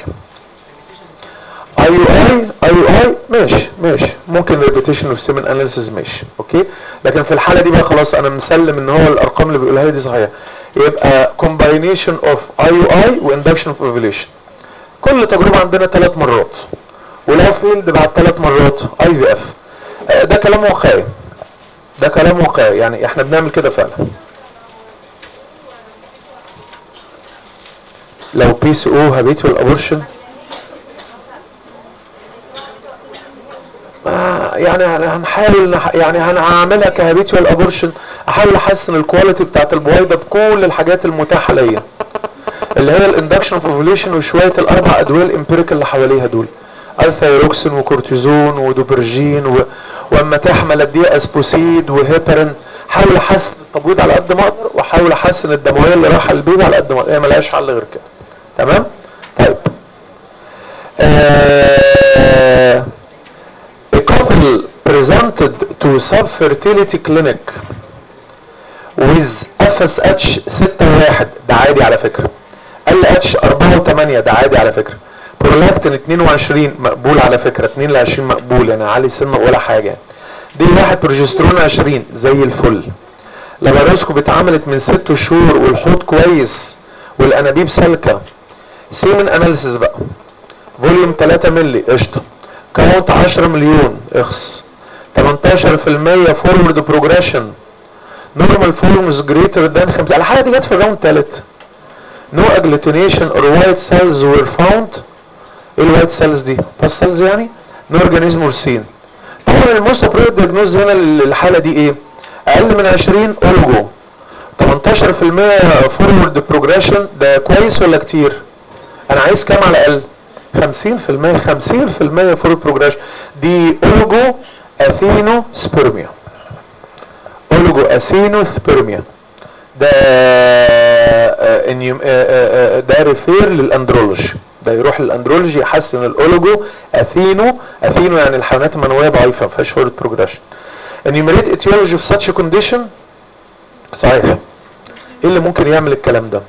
اي يو اي اي يو اي ماشي ماشي ممكن ريبيتيشن اوف سيمن اناليسيس ماشي اوكي لكن في الحاله دي بقى خلاص انا مسلم ان هو الارقام اللي بيقولها لي دي صحيحه يبقى كومباينيشن اوف اي يو اي واندكشن اوف اوفيليشن كل تجربه عندنا ثلاث مرات ولو فيلد بعد ثلاث مرات اي في اف ده كلام واقعي ده كلام واقعي يعني احنا بنعمل كده فعلا لو بي سي او هابيتوال ابورشن يعني هنحاول يعني هنعملها كهابيتوال ابورشن احاول احسن الكواليتي بتاعت البويضه بكل الحاجات المتاحه ليا اللي هي الاندكشن اوف اوفوليشن وشويه الاربع ادويه الامبيريكال اللي حواليها دول الثايروكسين وكورتيزون ودوبرجين و... واما تحمل اديها اسبوسيد وهيبرين حاول احسن التبويض على قد ما اقدر واحاول احسن الدمويه اللي رايحه للبيبي على قد ما اقدر هي ملهاش حل غير كده تمام طيب آه... A couple presented to subfertility clinic with FSH 6 ده عادي على فكرة LH 4 8 ده عادي على فكرة برولاكتين 22 مقبول على فكرة 2 ل 20 مقبول يعني عالي سنة ولا حاجة دي واحد بروجسترون 20 زي الفل لاباروسكوب اتعملت من 6 شهور والحوض كويس والانابيب سالكة سيمن اناليسيس بقى فوليوم 3 مللي قشطه كاونت 10 مليون اخس 18% فورورد بروجريشن نورمال فورمز جريتر ذان 5 الحاله دي جت في الراوند الثالث نو اجلوتينيشن اور وايت سيلز وير فاوند ايه الوايت سيلز دي باس سيلز يعني نو اورجانيزم اور سين طبعا الموست ابروبريت دياجنوز هنا للحاله دي ايه اقل من 20 اولجو 18% فورورد بروجريشن ده كويس ولا كتير انا عايز كام على الاقل 50% 50% فور بروجريشن دي اولوجو اثينو سبرميا اولوجو اثينو سبرميا ده آه، إن يم- آه، آه، آه، ده ريفير للاندرولوجي ده يروح للاندرولوجي يحسن الاولوجو اثينو اثينو يعني الحيوانات المنويه ضعيفه ما فيهاش فورد بروجريشن enumerate etiology of such a condition صحيح ايه اللي ممكن يعمل الكلام ده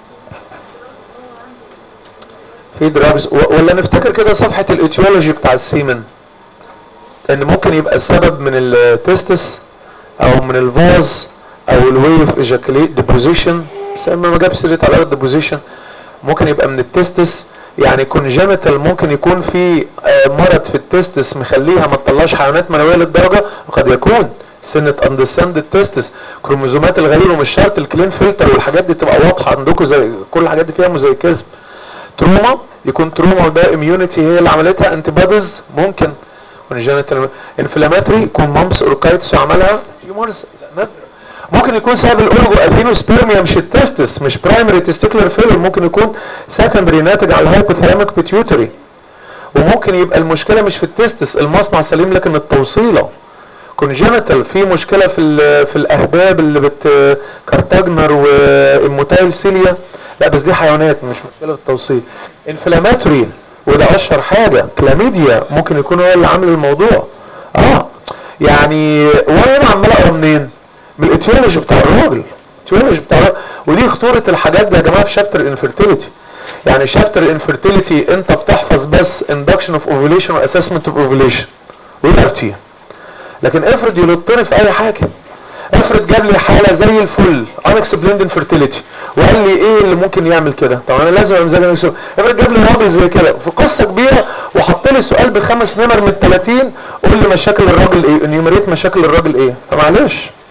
في دراجز ولا نفتكر كده صفحة الاتيولوجي بتاع السيمن ان ممكن يبقى السبب من التستس او من الفاز او الوي اوف ايجاكوليت ديبوزيشن بس اما ما جاب سيره على الديبوزيشن ممكن يبقى من التستس يعني كونجنتال ممكن يكون في آه، مرض في التستس مخليها ما تطلعش حيوانات منويه للدرجه وقد يكون سنة اندسند التستس كروموزومات الغليل ومش شرط الكلين فلتر والحاجات دي تبقى واضحه عندكم زي كل الحاجات دي فيها موزايكيزم تروما يكون تروما وده اميونيتي هي اللي عملتها انتي بوديز ممكن كونجنتال انفلاماتري يكون مامبس اوركايتس وعملها تيومرز ممكن يكون سبب الاورجو اثينوسبيرميا مش التستس مش برايمري تستيكولار فيلر ممكن يكون سكندري ناتج على الهايبوثالاميك بيتيوتري وممكن يبقى المشكله مش في التستس المصنع سليم لكن التوصيله كونجنتال في مشكله في ال- في الاهباب اللي بت كارتاجنر واموتايل سيليا لا بس دي حيوانات مش مشكله في التوصيل انفلاماتوري وده اشهر حاجه كلاميديا ممكن يكون هو اللي عامل الموضوع اه يعني وانا هنا عمال اقرا منين من الاتيولوجي بتاع الراجل الاتيولوجي بتاع الراجل ودي خطوره الحاجات دي يا جماعه في شابتر الانفيرتيليتي يعني شابتر الانفيرتيليتي انت بتحفظ بس induction اوف اوفيليشن واسسمنت اوف اوفيليشن ويرتي لكن افرض يلطني في اي حاجه افرض جاب لي حاله زي الفل unexplained infertility وقال لي ايه اللي ممكن يعمل كده طب انا لازم امزج نفسي افرض جاب لي راجل زي كده في قصه كبيره وحط لي سؤال بخمس نمر من 30 قول لي مشاكل الراجل ايه انيومريت مشاكل الراجل ايه فمعلش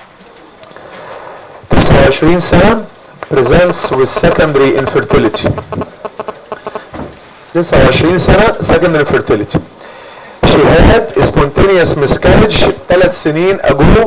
29 سنه presents with secondary infertility 29 سنه secondary infertility she had spontaneous miscarriage ثلاث سنين ago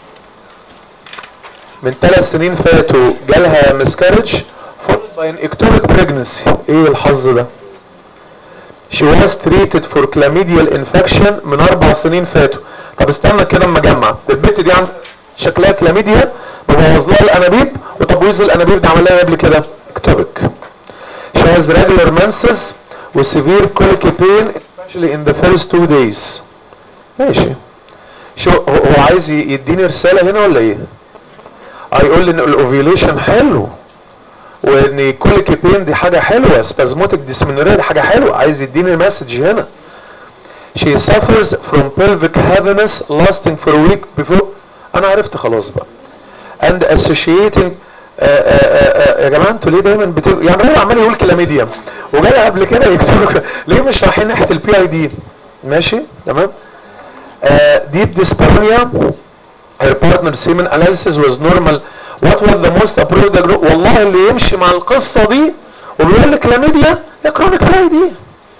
من ثلاث سنين فاتوا جالها miscarriage followed by an ectopic pregnancy ايه الحظ ده she was treated for chlamydial infection من اربع سنين فاتوا طب استنى كده اما اجمع البنت دي عند شكلها كلاميديا بوظ لها الانابيب وتبويظ الانابيب ده عمل لها قبل كده ectopic she has regular menses with severe colicky pain especially in the first two days ماشي شو هو هو عايز ي- يديني رسالة هنا ولا ايه هيقول لي ان الاوفيوليشن حلو وان كوليكي بين دي حاجة حلوة سبازموتيك ديسمنوريا دي حاجة حلوة عايز يديني مسج هنا she suffers from pelvic heaviness lasting for a week before انا عرفت خلاص بقى and associating آه، آه، آه، يا جماعه انتوا ليه دايما بت... يعني هو عمال يقول كلاميديا وجاي قبل كده يكتبوا ليه مش رايحين ناحيه البي اي دي ماشي تمام ديب ديسبارونيا her partner semen analysis was normal what was the most approved diagnosis والله اللي يمشي مع القصه دي وبيقول لك كلاميديا يا كرونيك بي اي دي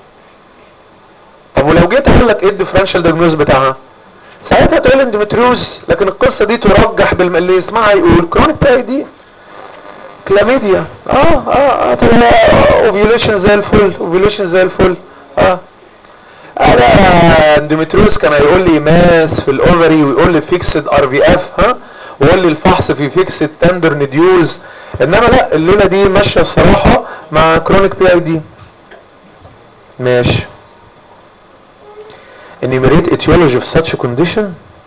طب ولو جيت اقول لك ايه الديفرنشال دياجنوز بتاعها ساعتها تقول اندومتريوز لكن القصه دي ترجح بالم... اللي يسمعها يقول كرونيك بي اي دي كلاميديا اه اه اه طب اوفيوليشن زي الفل اوفيوليشن زي الفل اه انا اندومتريوز كان هيقول لي ماس في الاوفري ويقول لي فيكسد ار في اف ها ويقول لي الفحص في فيكسد تندر نديولز انما لا الليله دي ماشيه الصراحه مع كرونيك بي اي دي ماشي enumerate etiology of such a condition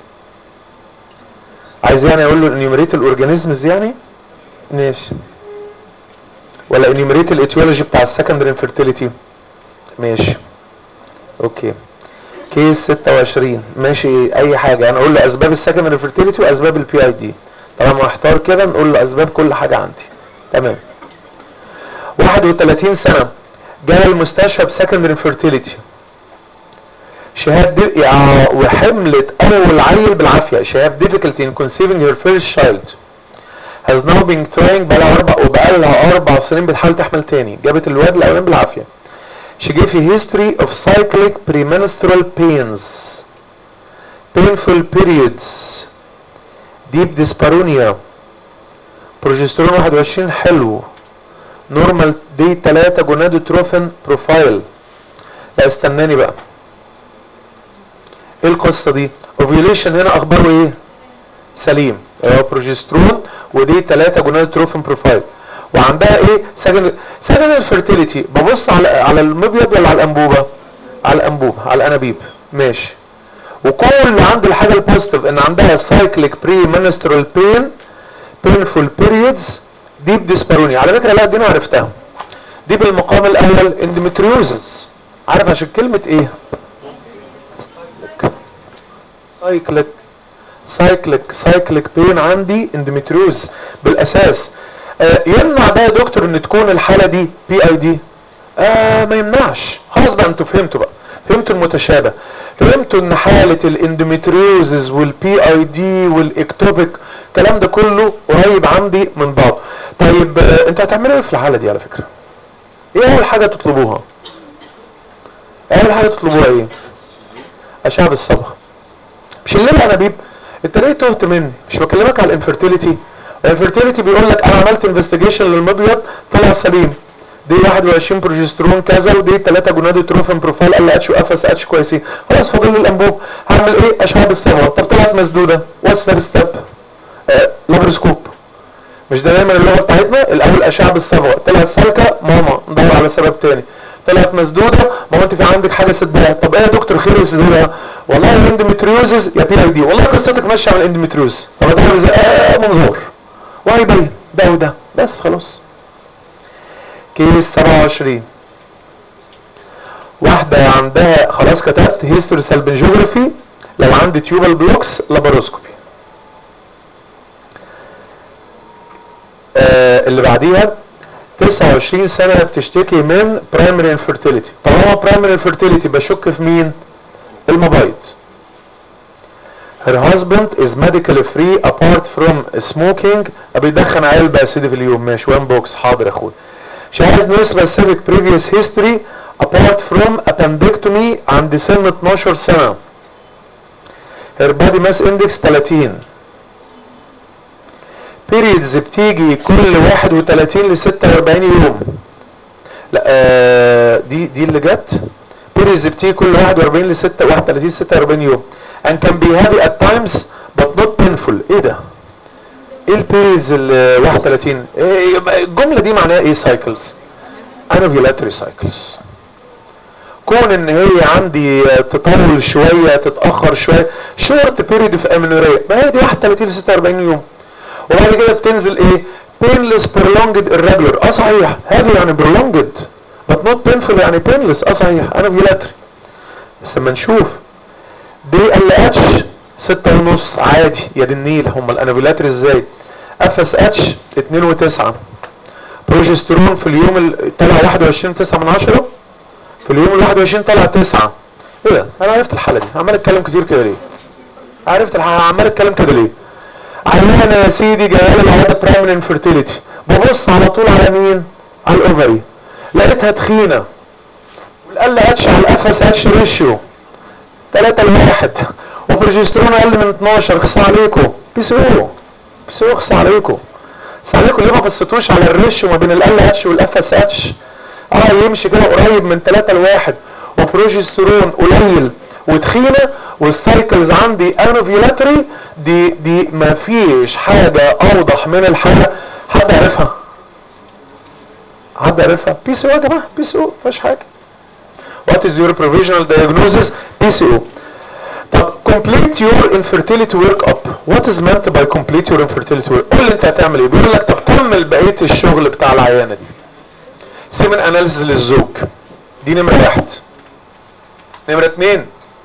عايز يعني اقول له enumerate الاورجانيزمز يعني ماشي ولا enumerate الاتيولوجي بتاع السكندري infertility ماشي اوكي كيس 26 ماشي اي حاجه انا اقول له اسباب السكندري infertility واسباب البي اي دي طالما محتار كده نقول له اسباب كل حاجه عندي تمام 31 سنه جاي المستشفى بسكندري infertility شهاد دي يعني وحملت اول عيل بالعافيه شهاد difficulty in conceiving her first child has now been trying بقالها اربع وبقالها اربع سنين بتحاول تحمل تاني جابت الواد الاولاني بالعافيه she gave a history of cyclic premenstrual pains painful periods deep dyspareunia بروجسترون 21 حلو نورمال دي 3 جونادوتروفين بروفايل لا استناني بقى ايه القصه دي اوفيوليشن هنا اخباره ايه سليم آه بروجسترون ودي 3 جوناد تروفين بروفايل وعندها ايه سكند سكند الفيرتيليتي ببص على على المبيض ولا على الانبوبه على الانبوبه على الانابيب ماشي وكل عند الحاجه البوزيتيف ان عندها سايكليك بري منسترال بين بينفول بيريودز ديب ديسباروني على فكره لا دي انا عرفتها دي بالمقام الاول اندومتريوزز عارف عشان كلمه ايه سايكليك سايكليك سايكليك بين عندي اندومتريوز بالاساس آه يمنع ده يا دكتور ان تكون الحاله دي بي اي دي آه ما يمنعش خلاص بقى انتوا فهمتوا بقى فهمتوا المتشابه فهمتوا ان حاله الاندومتريوزز والبي اي دي والاكتوبيك الكلام ده كله قريب عندي من بعض طيب آه انتوا هتعملوا ايه في الحاله دي على فكره ايه اول حاجه تطلبوها اول حاجه تطلبوها ايه اشعه بالصبغه مش اللي الانابيب انت ليه تهت مني مش بكلمك على الانفرتيليتي الانفرتيليتي بيقول لك انا عملت انفستيجيشن للمبيض طلع سليم دي 21 بروجسترون كذا ودي 3 جونادي تروفين بروفايل ال اتش واف اس اتش كويسين خلاص فاضل لي الانبوب هعمل ايه اشعه بالصبغه طب طلعت مسدوده واتس ذا ستيب لابروسكوب مش ده دايما اللغه بتاعتنا الاول اشعه بالصبغه طلعت سالكه ماما ندور على سبب تاني طلعت مسدوده ماما انت في عندك حاجه سدها طب ايه يا دكتور خير يسدها والله الاندومتريوزز يا بي اي دي والله قصتك ماشيه على الاندومتريوز طب هتعمل ازاي آه منظور وهيبين ده وده بس خلاص كيس 27 واحدة عندها خلاص كتبت هيستوري سالبنجوجرافي لو عندي تيوبال بلوكس لاباروسكوبي آه اللي بعديها 29 سنة بتشتكي من برايمري انفيرتيليتي طالما برايمري انفيرتيليتي بشك في مين المبايض her husband is medically free apart from smoking بيدخن علبة يا سيدي في اليوم ماشي وان بوكس حاضر يا اخويا she has no specific previous history apart from appendectomy عند سن 12 سنة her body mass index 30 periods بتيجي كل 31 ل 46 يوم لا آه دي دي اللي جت periods بتيجي كل 41 ل 6 31 46 يوم and can be heavy at times but not painful ايه ده ايه البيريز ال 31 إيه الجمله دي معناها ايه سايكلز انوفيلاتري سايكلز كون ان هي عندي تطول شويه تتاخر شويه شورت بيريد في امينوريا ما هي دي 31 ل 46 يوم وبعد كده بتنزل ايه painless prolonged irregular اه صحيح heavy يعني prolonged but not painful يعني painless اه صحيح انوفيلاتري بس لما نشوف دي ال اتش ستة ونص عادي يا دي النيل هم الانوفيلاتري ازاي اف اس اتش اتنين وتسعة بروجسترون في اليوم ال- طلع واحد وعشرين تسعة من عشرة في اليوم ال 21 طلع تسعة ايه ده انا عرفت الحالة دي عمال اتكلم كتير كده ليه عرفت الحالة عمال اتكلم كده ليه عيانة يا سيدي جايه لي العيادة برايمري انفيرتيليتي ببص على طول على مين على الاوفري لقيتها تخينة والقل اتش على الاف اس اتش ريشيو 3 لواحد وبروجسترون اقل من 12 اخص عليكم بي سي او بي سي او اخص عليكم اخص عليكم ليه ما بصيتوش على الريشيو ما بين ال اتش والاف اس اتش اه يمشي كده قريب من 3 لواحد وبروجسترون قليل وتخينه والسايكلز عندي انوفيلاتري دي دي ما فيش حاجه اوضح من الحاله حد عارفها حد عارفها بي سي او يا جماعه بي سي او مفيش حاجه What is your provisional diagnosis? PCO. طب complete your infertility workup. What is meant by complete your infertility work? قول لي انت هتعمل ايه؟ بيقول لك طب كمل بقيه الشغل بتاع العيانه دي. سيمن اناليسيس للزوج. دي نمره واحد. نمره اتنين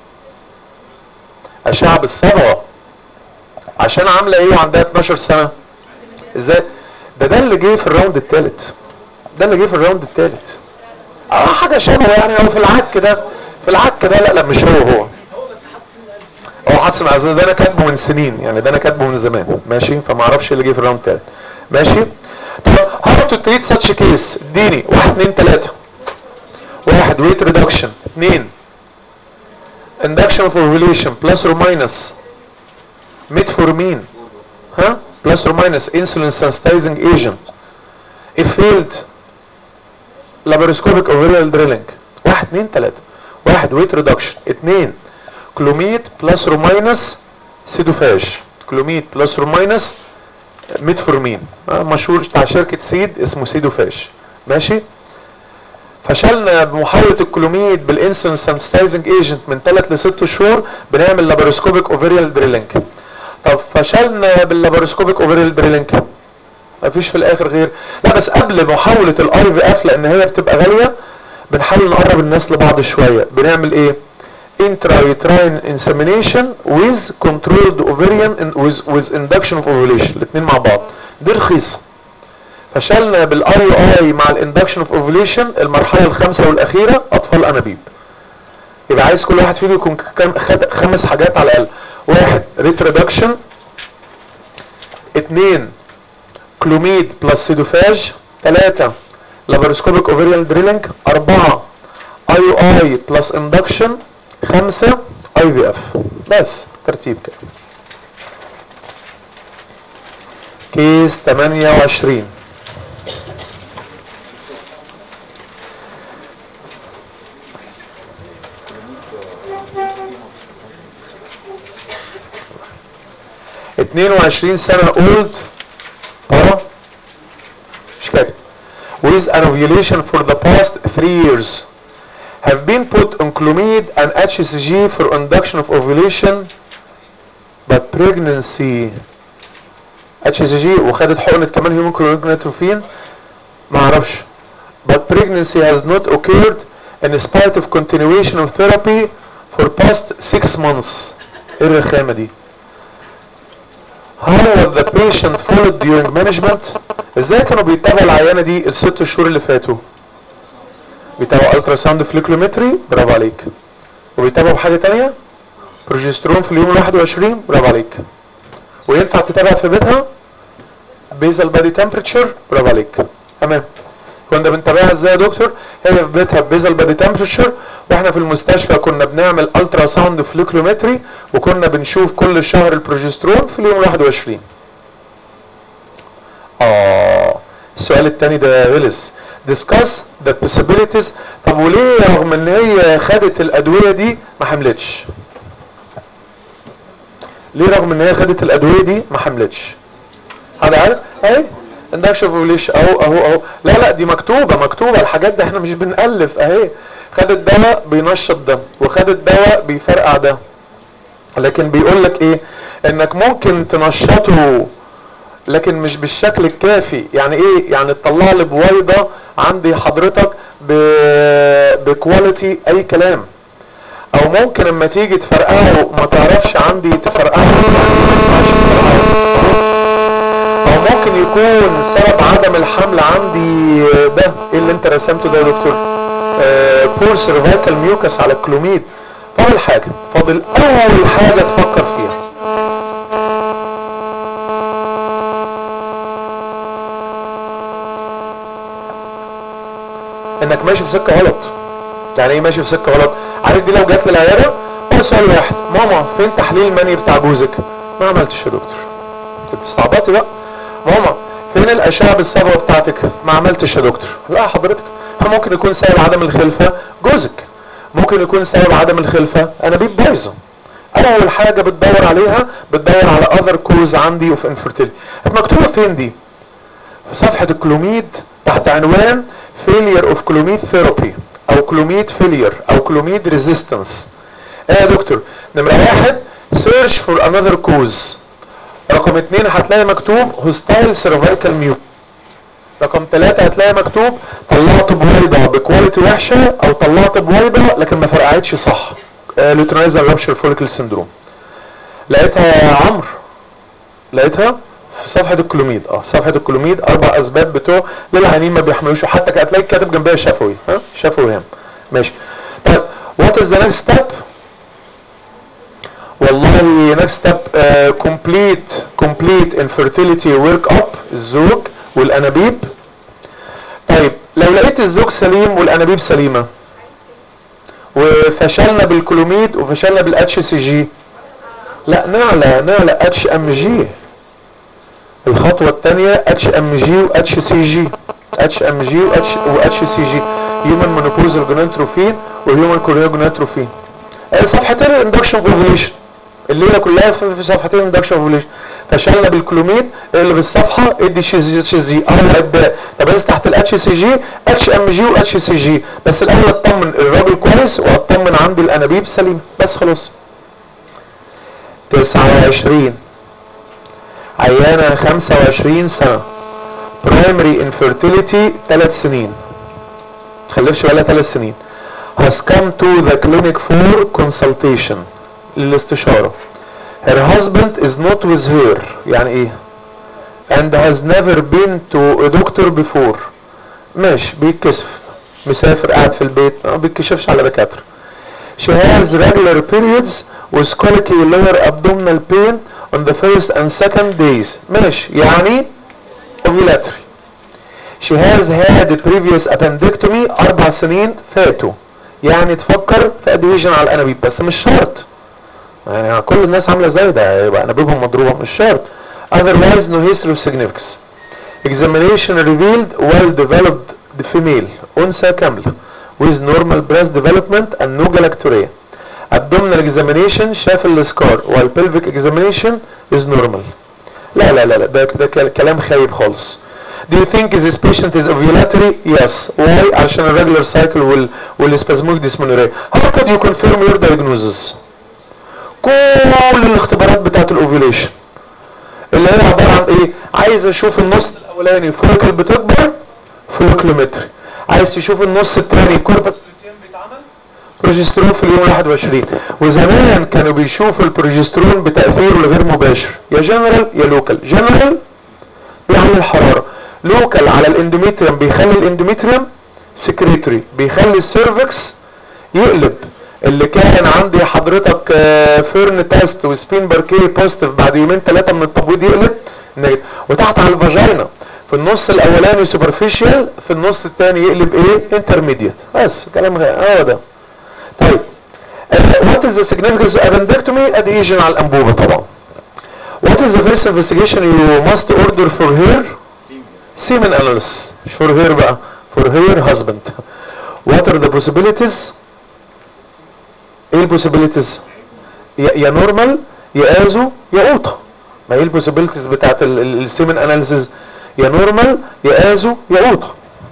اشعه بالصبغه عشان عامله ايه وعندها 12 سنه؟ ازاي؟ ده ده اللي جه في الراوند الثالث. ده اللي جه في الراوند الثالث. اه حاجه شبه يعني هو في العك ده في العك ده لا لا مش هو هو هو حدس من ده انا كاتبه من سنين يعني ده انا كاتبه من زمان ماشي فما اعرفش اللي جه في الراوند الثالث ماشي طب هاو تو تريت ساتش كيس اديني واحد اثنين ثلاثه واحد ويت ريدكشن اثنين induction of ovulation plus or minus metformin ها plus or minus insulin sensitizing agent if failed لابروسكوبيك اوفيريال دريلينج واحد اتنين تلاتة واحد ويت ريدكشن اتنين كلوميد بلس روماينس سيدوفاج كلوميد بلس اور ماينس ميتفورمين آه، مشهور بتاع شركة سيد اسمه سيدوفاش ماشي فشلنا بمحاولة الكلوميد بالانسولين سنسيتايزنج ايجنت من 3 ل 6 شهور بنعمل لاباروسكوبيك اوفيريال دريلينج طب فشلنا باللاباروسكوبيك اوفيريال دريلينج مفيش في الاخر غير لا بس قبل محاولة الاي في اف لان هي بتبقى غالية بنحاول نقرب الناس لبعض شوية بنعمل ايه intrauterine insemination with controlled ovarian in, with, with induction of ovulation الاثنين مع بعض دي رخيصة فشلنا بالاي اي مع الاندكشن اوف اوفوليشن المرحله الخامسه والاخيره اطفال انابيب يبقى عايز كل واحد فيكم يكون كام خد خمس حاجات على الاقل واحد ريت ريدكشن اثنين كلوميد بلس سيدوفاج ثلاثة لاباروسكوبيك اوفيريال دريلينج أربعة اي اي بلس اندكشن خمسة اي في اف بس ترتيب كده كيس 28 22 سنة old اه مش كاتب with an ovulation for the past three years have been put on Clomid and HCG for induction of ovulation but pregnancy HCG وخدت حقنة كمان هيومن كلوريجوناتروفين ما اعرفش but pregnancy has not occurred in spite of continuation of therapy for past six months ايه الرخامة دي How was the patient followed during management ازاي كانوا بيتابعوا العيانة دي الست شهور اللي فاتوا بيتابعوا الترا ساوند فليكلومتري برافو عليك وبيتابعوا بحاجة تانية بروجسترون في اليوم ال 21 برافو عليك وينفع تتابع في بيتها بيزل بادي تمبريتشر برافو عليك تمام كنا بنتابعها ازاي يا دكتور هي في بيتها بيزل بادي تمبريتشر واحنا في المستشفى كنا بنعمل الترا ساوند فليكلومتري وكنا بنشوف كل شهر البروجسترون في اليوم ال 21 اه السؤال الثاني ده غلس discuss the possibilities طب وليه رغم ان هي خدت الادويه دي ما حملتش ليه رغم ان هي خدت الادويه دي ما حملتش حد عارف اهي اندكشن اوفوليشن اهو اهو اهو لا لا دي مكتوبه مكتوبه الحاجات دي احنا مش بنالف اهي خدت دواء بينشط ده وخدت دواء بيفرقع ده لكن بيقول لك ايه انك ممكن تنشطه لكن مش بالشكل الكافي يعني ايه يعني تطلع لي بويضه عندي حضرتك ب... بكواليتي اي كلام او ممكن اما تيجي تفرقعه ما تعرفش عندي تفرقعه او ممكن يكون سبب عدم الحمل عندي ده ايه اللي انت رسمته ده يا دكتور آه بور سيرفايكال ميوكس على الكلوميد فاضل حاجه فاضل اول حاجه تفكر فيها انك ماشي في سكه غلط يعني ايه ماشي في سكه غلط عارف دي لو جت للعياده هو سؤال واحد ماما فين تحليل المني بتاع جوزك ما عملتش يا دكتور انت بتستعبطي بقى ماما فين الاشعه بالصبغه بتاعتك ما عملتش يا دكتور لا حضرتك ممكن يكون سبب عدم الخلفه جوزك ممكن يكون سبب عدم الخلفه انابيب بايظه اول حاجه بتدور عليها بتدور على اذر كوز عندي اوف انفيرتيليتي مكتوبه فين دي في صفحه الكلوميد تحت عنوان failure of كلوميد ثيرابي او كلوميد فيلير او كلوميد ريزيستنس ايه يا دكتور نمرة واحد search for another cause رقم اتنين هتلاقي مكتوب hostile cervical mute رقم ثلاثة هتلاقي مكتوب طلعت بويضة بكواليتي وحشة او طلعت بويضة لكن ما فرقعتش صح لوترنايزر رابشر فوليكل سندروم لقيتها يا عمرو لقيتها في صفحة الكلوميد اه صفحة الكلوميد اربع اسباب بتوع للعيانين ما بيحملوش وحتى هتلاقي كاتب جنبها شفوي ها شفوي هم ماشي طيب وات از ذا نيكست ستيب والله نيكست ستيب كومبليت كومبليت انفيرتيليتي ورك اب الزوج والانابيب طيب لو لقيت الزوج سليم والانابيب سليمه وفشلنا بالكلوميد وفشلنا بالاتش سي جي لا نعلى نعلى اتش ام جي الخطوة الثانية اتش ام جي واتش سي جي اتش ام جي واتش واتش سي جي هيومن مونوبوزال جوناتروفين وهيومن كوريا جوناتروفين صفحتين الاندكشن اوفيليشن الليله كلها في في صفحتين اندكشن اوفيوليشن فشلنا بالكلوميد اقلب الصفحه ادي شيزي شيزي اه ابداء طب انت تحت الاتش سي جي اتش ام جي واتش سي جي بس الاول اطمن الراجل كويس واطمن عندي الانابيب سليم بس خلاص 29 عيانة 25 سنة برايمري انفيرتيليتي 3 سنين تخلفش بقالها 3 سنين has come to the clinic for consultation للاستشارة her husband is not with her يعني ايه and has never been to a doctor before ماشي بيتكسف مسافر قاعد في البيت ما بيتكشفش على دكاترة she has regular periods with colicky lower abdominal pain on the first and second days ماشي يعني ovulatory she has had a previous appendectomy أربع سنين فاتوا يعني تفكر في ادويجن على الانابيب بس مش شرط يعني كل الناس عامله زي ده يبقى انابيبهم مضروبه مش شرط otherwise no history of significance examination revealed well developed female انثى كامله with normal breast development and no galactorrhea abdominal examination شاف السكار while pelvic examination is normal لا لا لا لا ده ده كل- كلام خايب خالص Do you think this patient is ovulatory? Yes. Why? عشان الريجولار cycle وال والspasmodic dysmenorrhea. How could you confirm your diagnosis? كل الاختبارات بتاعت الاوفيوليشن اللي هي عباره عن ايه؟ عايز اشوف النص الاولاني فوليكل بتكبر فوليكلومتري. عايز تشوف النص الثاني كوربس الاتيان بيتعمل بروجسترون في اليوم 21 وزمان كانوا بيشوفوا البروجسترون بتأثيره الغير مباشر يا جنرال يا لوكال جنرال بيعمل حرارة لوكال على الاندوميتريوم بيخلي الاندوميتريوم سكريتوري بيخلي السيرفكس يقلب اللي كان عندي حضرتك آه، فيرن تيست وسبين باركيه بوزيتيف بعد يومين ثلاثه من التبويض يقلب نيجاتيف وتحت على الفاجينا في النص الاولاني سوبرفيشال في النص الثاني يقلب ايه انترميديت بس كلام غير اه ده طيب وات از ذا significance of appendectomy adhesion على الانبوبه طبعا What is the first investigation you must order for her? Semen analysis. مش for her بقى. For her husband. What are the possibilities? ايه البوسيبيليتيز؟ يا يا نورمال يا ازو يا اوطا. ما هي البوسيبيليتيز بتاعت السيمن اناليسيز يا نورمال يا ازو يا اوطا.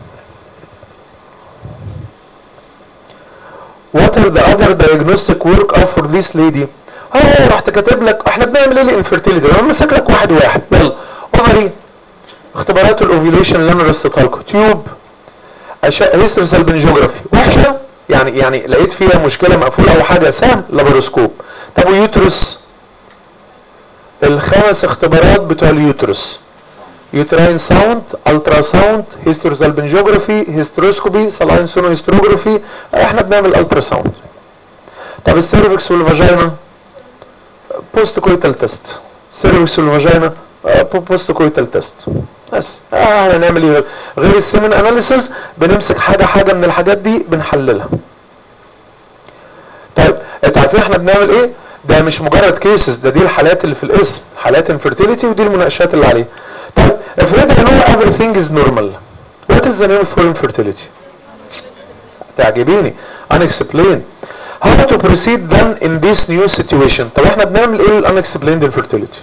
What are the other diagnostic work of for this lady? اه رحت كاتب لك احنا بنعمل ايه الانفيرتيليتي انا ماسك لك واحد واحد يلا اوفري اختبارات الاوفيوليشن اللي انا رصيتها لكم تيوب هيستوري سالبنجيوجرافي وحشه يعني يعني لقيت فيها مشكله مقفوله او حاجه سام لابروسكوب طب ويوترس الخمس اختبارات بتوع اليوترس يوتراين ساوند الترا ساوند هيستوري سالبنجيوجرافي هيستروسكوبي سلاين سونو هيستروجرافي احنا بنعمل الترا ساوند طب السيرفكس والفاجينا بوست كويتال تيست سيرفكس والفاجينا بوست كويتال تيست بس اه هنعمل ايه غير السيمن اناليسيز بنمسك حاجه حاجه من الحاجات دي بنحللها طيب انتوا عارفين احنا بنعمل ايه ده مش مجرد كيسز ده دي الحالات اللي في الاسم حالات انفيرتيليتي ودي المناقشات اللي عليه طيب افرض ان هو everything is normal what is the name for infertility تعجبيني unexplained how to proceed then in this new situation طب احنا بنعمل ايه الانكسبليند infertility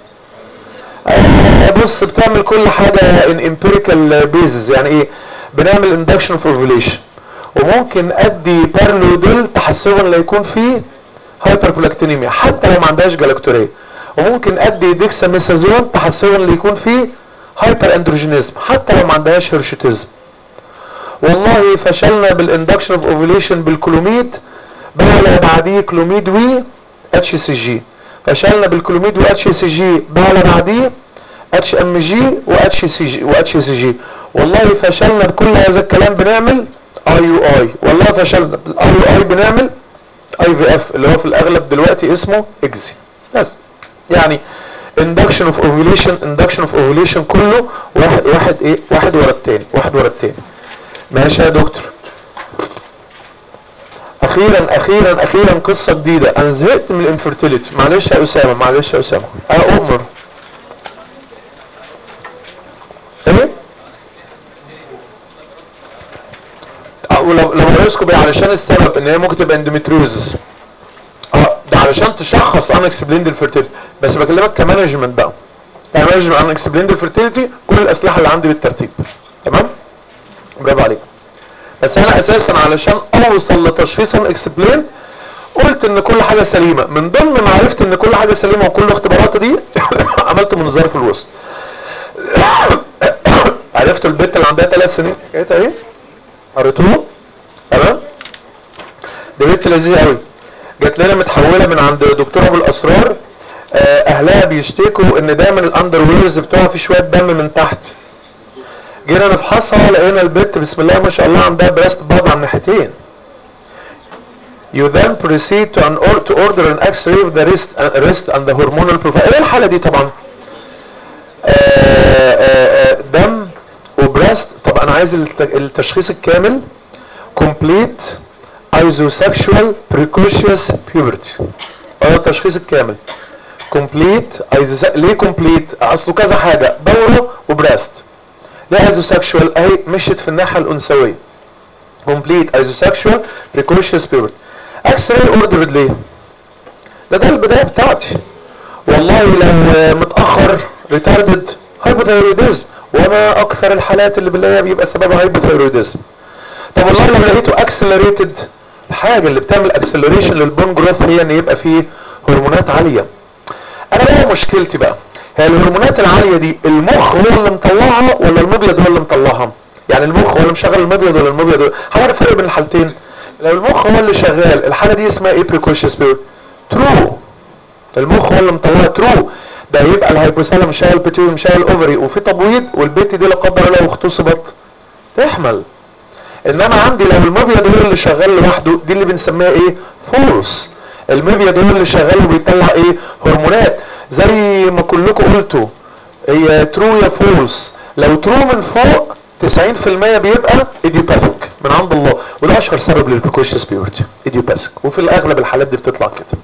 آه بص بتعمل كل حاجة in empirical basis يعني ايه بنعمل induction of ovulation وممكن ادي بارلوديل تحسبا لا يكون فيه هايبربلاكتينيميا حتى لو ما عندهاش جلاكتورية وممكن ادي ديكساميثازون تحسبا لا يكون فيه هايبر اندروجينيزم حتى لو ما عندهاش هيرشوتيزم والله فشلنا بالاندكشن اوف اوفيليشن بالكلوميد بقى بعديه كلوميد و اتش سي جي فشلنا بالكلوميد و اتش سي جي بقى بعديه اتش ام جي واتش سي جي واتش سي جي والله فشلنا بكل هذا الكلام بنعمل اي يو اي والله فشلنا بالاي يو اي بنعمل اي في اف اللي هو في الاغلب دلوقتي اسمه اكزي بس يعني induction of ovulation induction of ovulation كله واحد واحد ايه واحد ورا التاني واحد ورا التاني ماشي يا دكتور اخيرا اخيرا اخيرا قصه جديده انا زهقت من الانفرتيليتي معلش يا اسامه معلش يا اسامه اؤمر ايه اه ولو لاباروسكوبي علشان السبب ان هي ممكن تبقى اندوميتريوزس اه ده علشان تشخص ان اكسبليند الفيرتيليتي بس بكلمك كمانجمنت بقى كمانجمنت ان اكسبليند الفيرتيليتي كل الاسلحه اللي عندي بالترتيب تمام برافو عليك بس انا اساسا علشان اوصل لتشخيص ان اكسبلين قلت ان كل حاجه سليمه من ضمن ما عرفت ان كل حاجه سليمه وكل الاختبارات دي عملت منظار في الوسط عرفت البنت اللي عندها ثلاث سنين حكايتها ايه قريتوه تمام دي بنت لذيذه قوي جات لنا متحوله من عند دكتور ابو الاسرار آه، اهلها بيشتكوا ان دايما الاندر ويرز بتوعها في شويه دم من تحت جينا نفحصها لقينا البت بسم الله ما شاء الله عندها بريست باد على الناحيتين You then proceed to, an or to order an X-ray of the wrist, uh, wrist and the hormonal profile. ايه الحالة دي طبعا؟ آه، آه، آه، دم وبريست طب انا عايز الت- التشخيص الكامل complete isosexual precocious puberty هو التشخيص الكامل complete isose- ليه complete اصله كذا حاجة دورة وبريست ليه isosexual اهي مشيت في الناحية الانثوية complete isosexual precocious puberty اكس راي اوردرد ليه ده ده البداية بتاعتي والله لو متأخر retarded hypothyroidism وانا اكثر الحالات اللي بنلاقيها بيبقى سببها hypothyroidism طب والله لو لقيته accelerated الحاجة اللي بتعمل acceleration للبون جروث هي ان يبقى فيه هرمونات عالية انا بقى مشكلتي بقى هي الهرمونات العالية دي المخ هو اللي مطلعها ولا المبيض هو اللي مطلعها يعني المخ هو اللي مشغل المبيض ولا المبيض هو هعرف الفرق بين الحالتين لو المخ هو اللي شغال الحالة دي اسمها ايه precocious period ترو المخ هو اللي مطلعها ترو ده يبقى الهيبوثالاموس شغال البيتيوتري شغال الاوفري وفي تبويض والبت دي لا قدر الله لو اغتصبت تحمل انما عندي لو المبيض هو اللي شغال لوحده دي اللي بنسميها ايه فولس المبيض هو اللي شغال وبيطلع ايه هرمونات زي ما كلكم قلتوا هي ترو يا فولس لو ترو من فوق 90% بيبقى ايديوباثيك من عند الله وده اشهر سبب للبريكوشيوس بيورتي ايديوباثيك وفي الاغلب الحالات دي بتطلع كده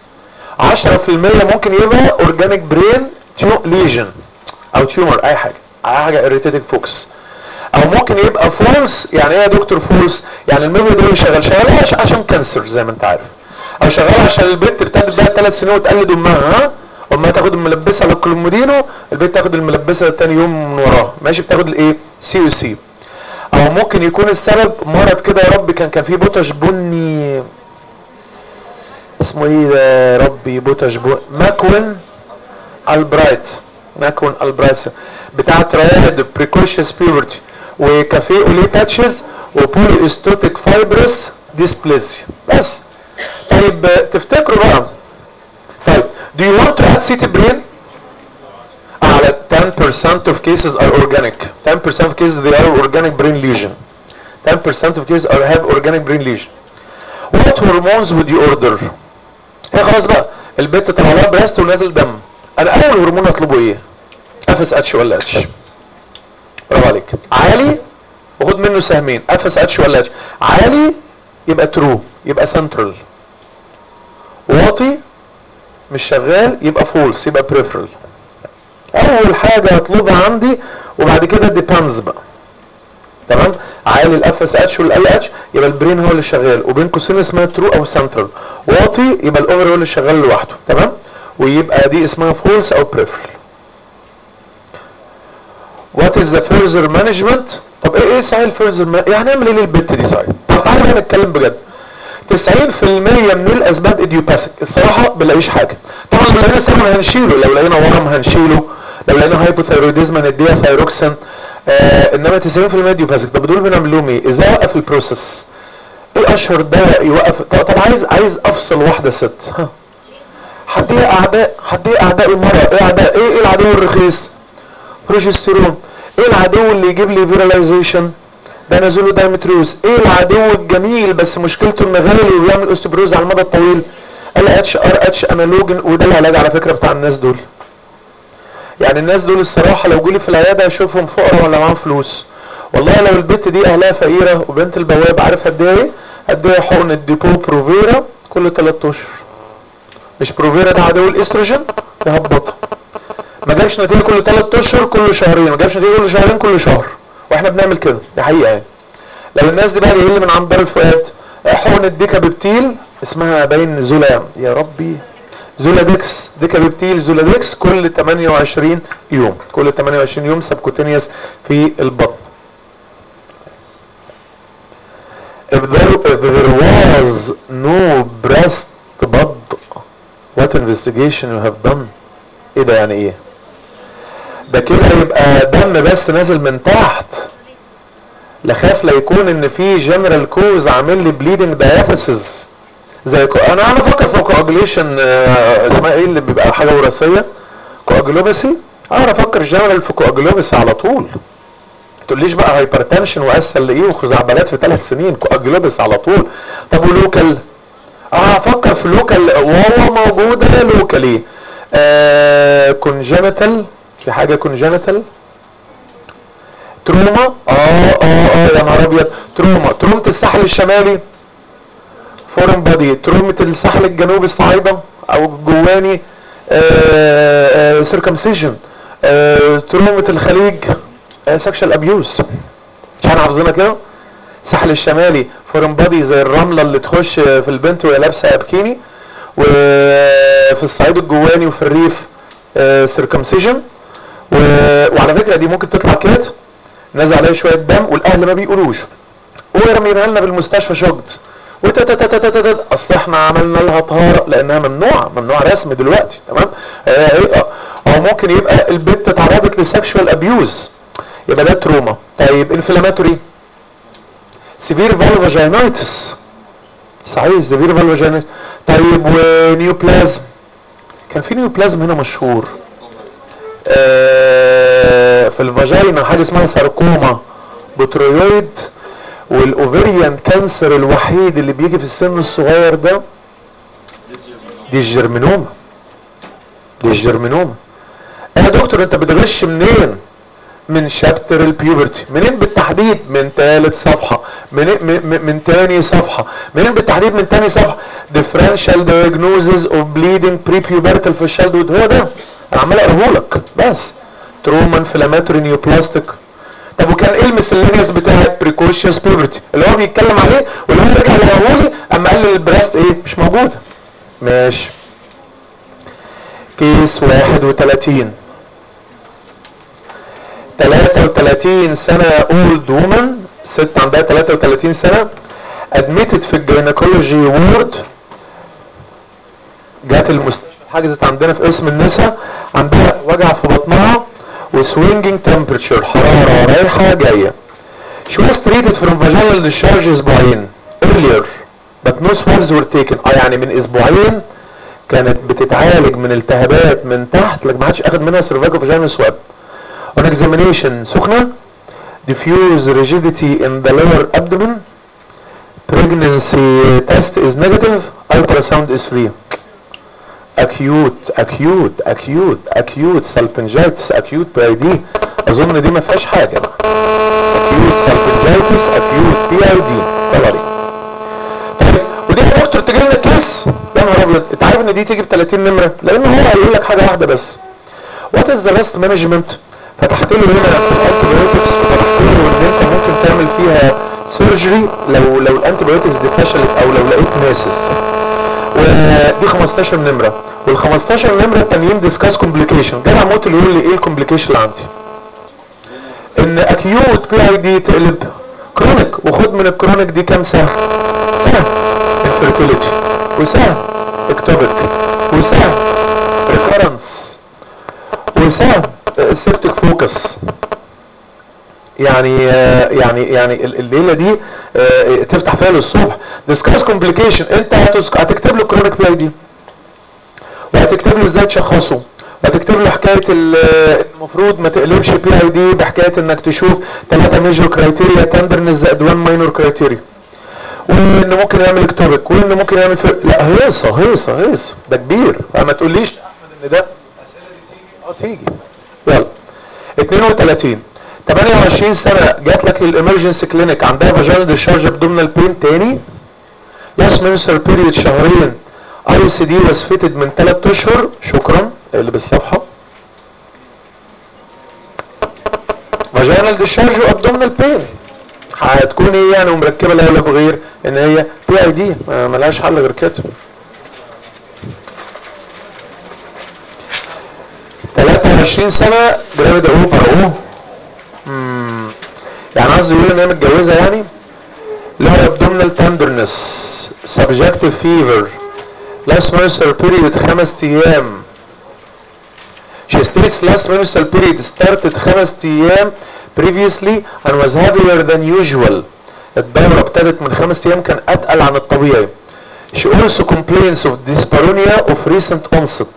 10% ممكن يبقى اورجانيك برين ليجن او تيومر اي حاجه اي حاجه اريتيتنج فوكس او ممكن يبقى فولس يعني ايه يا دكتور فولس يعني الميموري ده اللي شغال شغال عش- عشان كانسر زي ما انت عارف او شغال عشان البنت ابتدت بقى ثلاث سنين وتقلد امها ها امها تاخد الملبسه للكلومودينو البنت تاخد الملبسه تاني يوم من وراها ماشي بتاخد الايه سي او سي او ممكن يكون السبب مرض كده يا رب كان كان فيه بوتش بني اسمه ايه ده يا ربي بوتش بني ماكوين البرايت ماكون البرايت بتاع ترايد بريكوشيوس بيوبرتي وكافيه اولي باتشز وبولي استوتيك فايبرس ديسبليزيا بس طيب آه، تفتكروا بقى طيب do you want to add city brain على 10% of cases are organic 10% of cases they are organic brain lesion 10% of cases are have organic brain lesion what hormones would you order هي خلاص بقى البت طلع لها بريست ونازل دم انا اول هرمون اطلبه ايه اف اس اتش ولا اتش برافو عليك عالي وخد منه سهمين اف اس اتش ولا اتش عالي يبقى ترو يبقى سنترال واطي مش شغال يبقى فولس يبقى بريفرال اول حاجه اطلبها عندي وبعد كده ديبانز بقى تمام عالي الاف اس اتش والال اتش يبقى البرين هو اللي شغال وبين قوسين اسمها ترو او سنترال واطي يبقى الاوفر هو اللي شغال لوحده تمام ويبقى دي اسمها فولس او بريفرال وات از ذا فيرزر مانجمنت طب ايه ايه صحيح الفيرزر يعني نعمل ايه للبت دي صحيح طب تعالى بقى نتكلم بجد 90% من الاسباب ايديوباثيك الصراحه بنلاقيش حاجه طبعا لو لقينا سبب هنشيله لو لقينا ورم هنشيله لو لقينا هايبوثايروديزم هنديها ثايروكسين آه انما 90% ايديوباثيك طب دول بنعمل لهم ايه ازاي اوقف البروسيس ايه اشهر دواء يوقف طب, طب عايز عايز افصل واحده ست ها حد ايه اعداء حد ايه اعداء المرأة ايه اعداء ايه ايه العدو الرخيص بروجستيرون ايه العدو اللي يجيب لي فيراليزيشن ده نزوله دايمتريوز ايه العدو الجميل بس مشكلته انه غالي وبيعمل اوستوبروز على المدى الطويل ال اتش ار اتش انالوجن وده العلاج على فكره بتاع الناس دول يعني الناس دول الصراحه لو جولي في العياده اشوفهم فقراء ولا معاهم فلوس والله لو البت دي اهلها فقيره وبنت البواب عارف قد ايه قد ايه حقن الديبو بروفيرا كل 3 اشهر مش بروفيرا ده عدو الاستروجين يهبطها ما جابش نتيجه كل 3 اشهر كل شهرين ما جابش نتيجه كل شهرين كل شهر واحنا بنعمل كده دي حقيقه يعني لو الناس دي بقى جايين لي من عند دار الفؤاد حقن الديكابيبتيل اسمها باين زولا يا ربي زولادكس ديكابيبتيل زولادكس كل 28 يوم كل 28 يوم سبكوتينيوس في البطن if there, if there was no breast bud what investigation you have done ايه ده يعني ايه ده كده يبقى دم بس نازل من تحت لا خاف لا يكون ان في جنرال كوز عامل لي بليدنج دايافيسز زي كو... انا انا افكر في كواجوليشن اسمها ايه اللي بيبقى حاجه وراثيه كواجولوباسي اه انا افكر جنرال في كواجولوباسي على طول تقوليش بقى هايبرتنشن واسل ايه وخزعبلات في ثلاث سنين كواجولوبس على طول طب ولوكال اه افكر في لوكال واوا موجوده لوكال ايه آه كونجنتال في حاجه كونجنتال تروما اه اه اه يا نهار ابيض تروما ترومة الساحل الشمالي فورن بودي ترومة الساحل الجنوبي الصعيدة او الجواني سيركمسيجن ترومة الخليج سكشوال ابيوز مش احنا حافظينها كده الساحل الشمالي فورن بودي زي الرملة اللي تخش في البنت وهي لابسة بكيني وفي الصعيد الجواني وفي الريف سيركمسيجن وعلى فكرة دي ممكن تطلع كده نازل عليها شوية دم والاهل ما بيقولوش ويرميها لنا بالمستشفى شجد وتتتتتتت اصل احنا عملنا لها طهارة لانها ممنوعة ممنوع رسمي دلوقتي تمام او ممكن يبقى البنت اتعرضت لسكشوال ابيوز يبقى ده تروما طيب انفلاماتوري سيفير فالفاجينايتس صحيح سيفير فالفاجينايتس طيب ونيوبلازم كان في نيوبلازم هنا مشهور آه في الفاجينا حاجه اسمها ساركوما بترويد والاوفريان كانسر الوحيد اللي بيجي في السن الصغير ده دي الجرمينوما دي الجرمينوما يا دكتور انت بتغش منين من شابتر البيوبرتي منين بالتحديد من ثالث صفحة من من, من تاني صفحة منين بالتحديد من تاني صفحة differential diagnosis of bleeding pre-pubertal في الشالدود هو ده انا عمال اقراه لك بس تروما انفلاماتوري نيوبلاستيك طب وكان ايه المسلينيوس بتاع بريكوشيوس بيوبرتي اللي هو بيتكلم عليه واللي هو رجع لهولي اما قال لي البراست ايه مش موجوده ماشي كيس 31 33 سنة اولد وومن ست عندها 33 سنة ادميتد في الجينيكولوجي وورد جات المستشفى حجزت عندنا في اسم النساء عندها وجع في بطنها وسوينجينج تمبرتشر حرارة رايحة جاية شو was treated from vaginal discharge اسبوعين earlier but no swabs were taken اه يعني من اسبوعين كانت بتتعالج من التهابات من تحت لكن ما حدش اخد منها سيرفايكال فاجينال سواب on examination سخنة diffuse rigidity in the lower abdomen pregnancy test is negative ultrasound is free acute acute acute acute salpingitis acute بي دي اظن دي ما فيهاش حاجه بقى acute salpingitis acute بي اي دي طبعا طيب ودي يا دكتور تجي لنا كيس يا نهار ابيض انت عارف ان دي تيجي ب 30 نمره لان هو هيقول لك حاجه واحده بس وات از ذا بيست مانجمنت فتحت له هنا في الانتيبيوتكس فتحت له ان انت ممكن تعمل فيها سيرجري لو لو الانتيبيوتكس دي فشلت او لو لقيت ناسس ودي 15 نمره وال 15 نمره التانيين ديسكاس كومبليكيشن جدع موت اللي يقول لي ايه الكومبليكيشن اللي عندي ان اكيوت بي اي دي تقلب كرونيك وخد من الكرونيك دي كام سنه سنه انفيرتيليتي وسنه اكتوبيك وسنه ريكورنس وسنه سيبتك فوكس يعني يعني يعني الليله دي تفتح فيها للصبح ديسكاس كومبليكيشن انت هتكتب له كرونيك بي اي دي وهتكتب له ازاي تشخصه وهتكتب له حكايه المفروض ما تقلبش بي اي دي بحكايه انك تشوف ثلاثه ميجور كرايتيريا تندرنس زائد 1 ماينور كرايتيريا وان ممكن يعمل اكتوبك وان ممكن يعمل في... لا هيصه هيصه هيصه ده كبير فما تقوليش احمد ان ده الاسئله دي تيجي اه تيجي يلا 32 28 سنة جات لك للامرجنسي كلينيك عندها فاجينال ديشارج ابدومينال بين تاني لاست منستر بيريود شهرين اي سي دي واز فيتد من 3 اشهر شكرا اللي بالصفحة فاجينال ديشارج وابدومينال بين هتكون ايه يعني ومركبة لا ولا بغير ان هي بي اي دي ملهاش حل غير كده 23 سنة جرافيد اوفر اهو مم. يعني قصدي يقول ان هي متجوزة يعني لها abdominal tenderness subjective fever last menstrual period خمس ايام She states last menstrual period started خمس ايام previously and was heavier than usual الدورة ابتدت من خمس ايام كان اتقل عن الطبيعي She also complains of dyspareunia of recent onset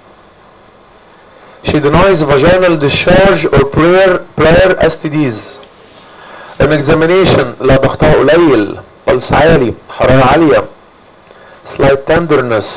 She denies vaginal discharge or prior, prior STDs An examination لا ضغطها قليل pulse عالي حرارة عالية slight tenderness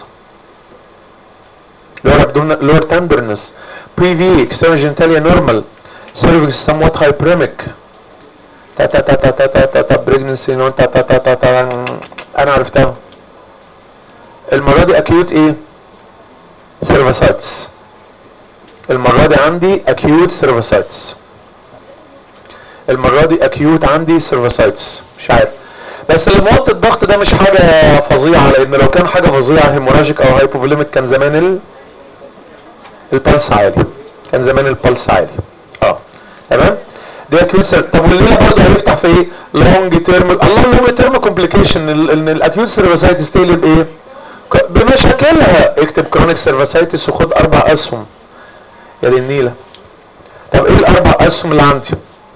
lower abdominal lower tenderness PV external genitalia normal cervix somewhat hyperemic تا تا تا تا تا تا تا تا pregnancy no تا تا تا تا تا انا عرفتها المرة دي acute ايه cervicitis المرة دي عندي acute cervicitis المرة دي acute عندي cervicitis مش عارف بس اللي موطي الضغط ده مش حاجة فظيعة لان لو كان حاجة فظيعة هيموراجيك او هايبوفوليميك كان زمان ال... البلس عالي كان زمان البلس عالي اه تمام دي اكيوت سير طب والليله برضه هيفتح في ايه لونج تيرم الله لونج تيرم كومبليكيشن ان الاكيوت سيرفاسايتس تقلب ايه ك- بمشاكلها اكتب كرونيك سيرفاسايتس وخد اربع اسهم يا دي النيله طب ايه الاربع اسهم اللي عندي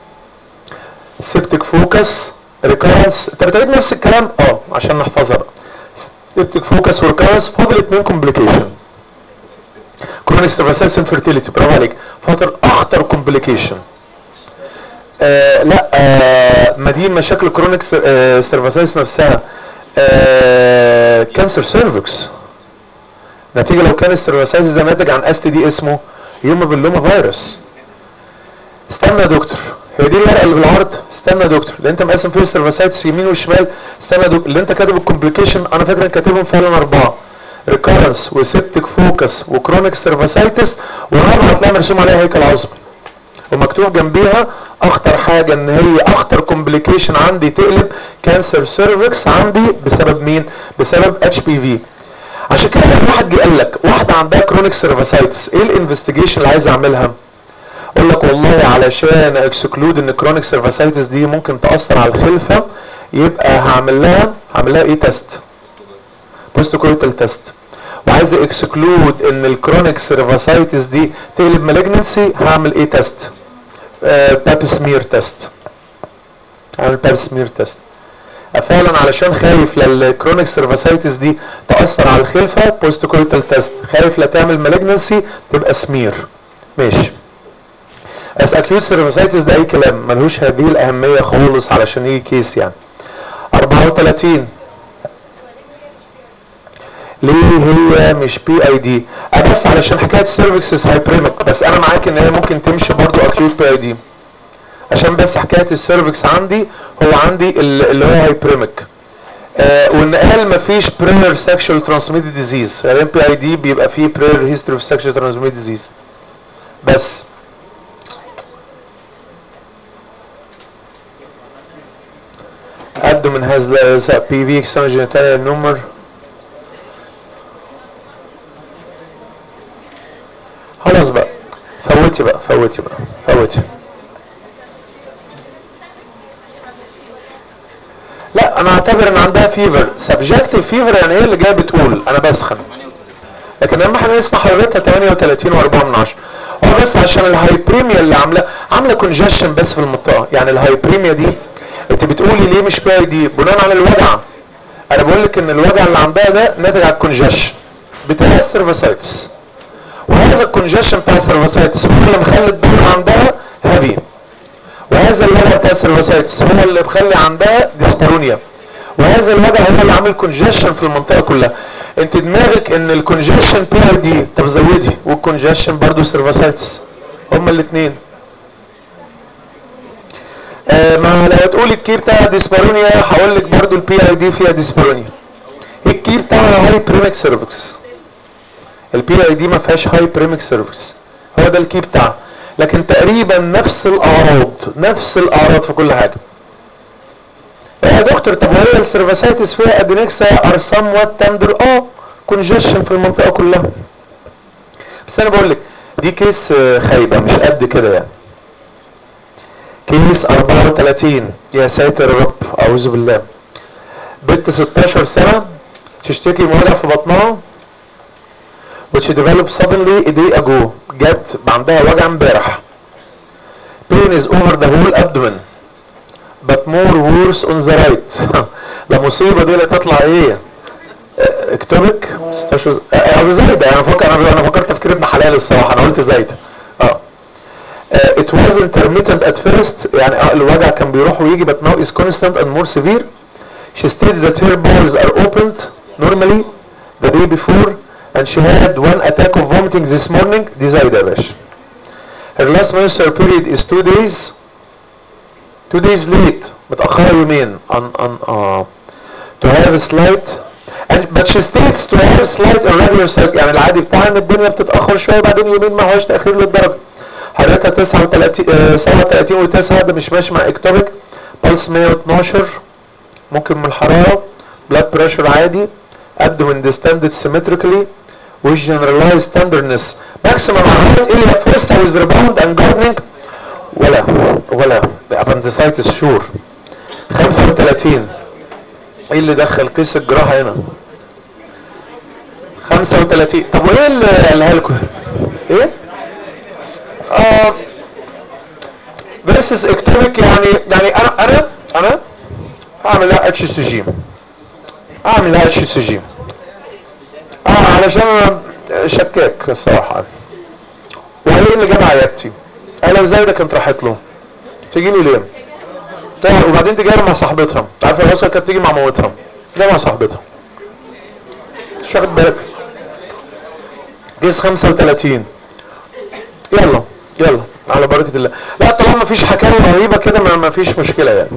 سيبتك فوكس ريكارنس انت بتعيد نفس الكلام اه عشان نحفظها بقى سيبتك فوكس وريكارنس فاضل اتنين كومبليكيشن كرونيك سيرفاسايتس انفيرتيليتي برافو عليك فاضل اخطر كومبليكيشن آه لا آه ما دي مشاكل كرونيك آه سيرفاسايتس نفسها آه كانسر سيرفكس نتيجه لو كان السيرفاسايتس ده ناتج عن اس تي دي اسمه هيوموبيلوما فيروس استنى يا دكتور هي دي الورقه اللي بالعرض استنى يا دكتور اللي انت مقسم فيه السيرفاسايتس يمين وشمال استنى يا دكتور اللي انت كاتب الكومبليكيشن انا فاكر ان كاتبهم فعلا اربعه ريكارنس وسيبتك فوكس وكرونيك سيرفاسايتس والرابعه هتلاقي مرسوم عليها هيكل عظمي ومكتوب جنبيها اخطر حاجه ان هي اخطر كومبليكيشن عندي تقلب كانسر سيرفكس عندي بسبب مين بسبب اتش بي في عشان كده لما واحد جه قال لك واحده عندها كرونيك سيرفاسايتس ايه الانفستيجيشن اللي عايز اعملها اقول لك والله علشان اكسكلود ان كرونيك سيرفاسايتس دي ممكن تاثر على الخلفه يبقى هعمل لها هعمل لها ايه تيست بوست كورتال تيست وعايز اكسكلود ان الكرونيك سيرفاسايتس دي تقلب مالجنسي هعمل ايه تيست باب سمير تيست اعمل باب سمير تيست فعلا علشان خايف للكرونيك سيرفاسايتس دي تاثر على الخلفه بوست كورتال تيست خايف لا تعمل مالجنسي تبقى سمير ماشي بس اكيوت سيرفاسايتس ده اي كلام ملهوش هذه الاهميه خالص علشان يجي كيس يعني 34 ليه هي مش بي اي دي بس علشان حكايه سيرفكسس هايبريمك بس انا معاك ان هي ممكن تمشي برضو اكيوت بي اي دي عشان بس حكايه السيرفكس عندي هو عندي ال- اللي هو هايبريمك آه وان قال مفيش برير سexual transmitted disease يعني بي اي دي بيبقى فيه برير هيستوري اوف sexual transmitted disease بس abdomen has the PV external genitalia number خلاص بقى فوتي بقى فوتي بقى فوتي لا انا اعتبر ان عندها فيفر سبجكتيف فيفر يعني هي اللي جايه بتقول انا بسخن لكن اهم حاجه نسمع حرارتها 38 و4 من 10 هو بس عشان الهايبريميا اللي عامله عامله كونجشن بس في المنطقه يعني الهايبريميا دي انت بتقولي ليه مش باي دي بناء على الوجع انا بقول لك ان الوجع اللي عندها ده ناتج عن الكونجشن بتاع السيرفاسايتس وهذا الكونجشن بتاع السيرفاسايتس هو اللي مخلي الدم عندها هابي وهذا الوجع بتاع السيرفاسايتس هو اللي مخلي عندها ديسبارونيا وهذا الوجع هو اللي عامل كونجشن في المنطقه كلها انت دماغك ان الكونجشن بي ار دي طب زودي والكونجشن برضه سيرفاسايتس هما الاثنين آه ما لو تقولي الكي بتاع ديسبارونيا هقول لك برضه البي اي دي فيها ديسبارونيا الكي بتاعها هاي بريمك سيرفكس البي اي دي ما فيهاش هاي بريمك سيرفكس هو ده الكي بتاعها لكن تقريبا نفس الاعراض نفس الاعراض في كل حاجه يا دكتور طب وهي السيرفاسايتس فيها ادينكسا ار سم وات تندر اه كونجيشن في المنطقه كلها بس انا بقول لك دي كيس آه، خايبه مش قد كده يعني كيس 34 يا ساتر يا رب اعوذ بالله بنت 16 سنه تشتكي من وجع في بطنها which developed suddenly a day ago جت عندها وجع امبارح pain is over the whole abdomen but more worse on the right لا مصيبة دي لا تطلع ايه اه، اكتبك 16 اه، اه، زايدة انا فكر انا انا فكرت تفكير ابن حلال الصراحة انا قلت زايدة اه اه، it was intermittent at first يعني اه، الوجع كان بيروح ويجي but now is constant and more severe she states that her bowels are opened normally the day before and she had one attack of vomiting this morning دي زايدة يا باشا her last menstrual period is two days two days late متأخرة يومين on, on, uh, to have a slight and but she states to have slight irregular cycle يعني العادي بتاعها ان الدنيا بتتأخر شوية بعدين يومين ما هوش تأخير للدرجة حرارتها 39 آه، 37 و9 ده مش ماشي مع اكتوبك بلس 112 ممكن من الحرارة blood pressure عادي abdomen distended symmetrically with generalized tenderness maximum heart area first with rebound and gardening ولا ولا appendicitis شور 35 ايه اللي دخل قيس الجراحة هنا 35 طب وايه اللي قالها لكم ايه اه versus ectopic يعني يعني انا انا انا اعمل لها اتش سي جي اعمل لها اتش سي جي اه علشان انا شكاك الصراحه وهي اللي جاب عيادتي قال لو زي ده كانت راحت له تجيني ليه طيب وبعدين دي جايه مع صاحبتها عارفه يا اصلا كانت تيجي مع مامتها جايه مع صاحبتها مش واخد بالك جيز 35 يلا يلا على بركه الله لا طالما مفيش حكايه رهيبه كده ما ما فيش مشكله يعني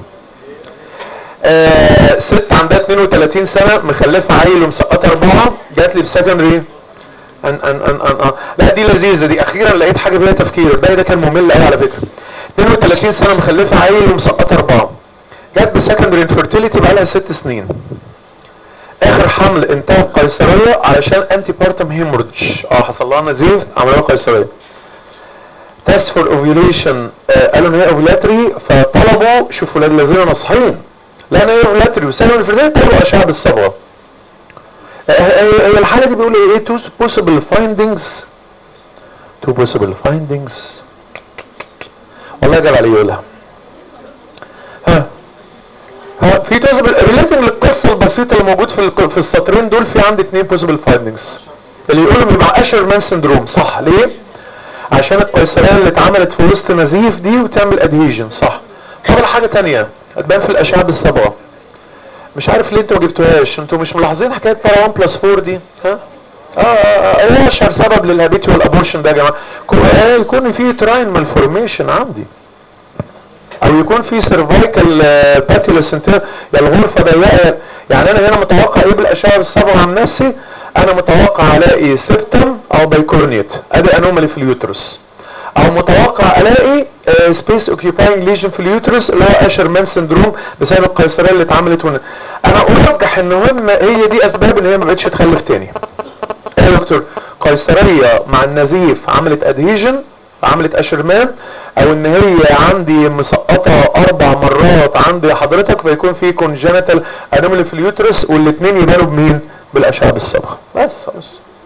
آه ست عندها 32 سنه مخلفه عيل ومسقطه اربعه جات لي بسكندري أن أن أن أن أن. لا دي لذيذه دي اخيرا لقيت حاجه فيها تفكير ده ده كان ممل قوي على فكره 32 سنه مخلفه عيل ومسقطه اربعه جت بسكندري انفيرتيليتي بقى لها ست سنين اخر حمل انتهى بقيصريه علشان انتي بارتم هيمورج اه حصل لها نزيف عملوها قيصريه تيست فور اوفيوليشن قالوا ان هي اوفيلاتري فطلبوا شوفوا ولاد الذين ناصحين لا انا هي اوفيلاتري وسالوا الفريق طلبوا اشعه بالصبغه آه، هي هي الحاله دي بيقولوا ايه تو بوسيبل فايندينجز تو بوسيبل فايندينجز والله جاب عليه يقولها ها ها في توزبل ريليتنج للقصه البسيطه اللي موجود في الق- في السطرين دول في عندي اثنين بوسيبل فايندنجز اللي يقولوا بيبقى اشر مان سندروم صح ليه؟ عشان القيصريه اللي اتعملت في وسط نزيف دي وتعمل ادهيجن صح فاضل حاجه تانية هتبان في الاشعه بالصبغه مش عارف ليه انتوا ما جبتوهاش انتوا مش ملاحظين حكايه بارا 1 بلس 4 دي ها اه اه اه ايه اشهر سبب للهابيتوال ابورشن ده يا جماعه كو- آه، يكون في تراين مالفورميشن عندي او يكون في سيرفايكال باتيلس انت يا الغرفه ضيقه يعني انا هنا متوقع ايه بالاشعه بالصبغه عن نفسي انا متوقع الاقي سيبتم او بايكورنيت ادي انومالي في اليوترس او متوقع الاقي سبيس اوكيوباينج ليجن في اليوترس اللي هو اشر مان سندروم بسبب القيصريه اللي اتعملت هنا انا ارجح ان هم هي دي اسباب ان هي ما بقتش تخلف تاني ايه يا دكتور قيصريه مع النزيف عملت ادهيجن عملت اشرمان او ان هي عندي مسقطه اربع مرات عندي حضرتك فيكون في كونجنتال انومالي في اليوترس والاثنين يبانوا بمين بالاشعه بالصبغه بس خلاص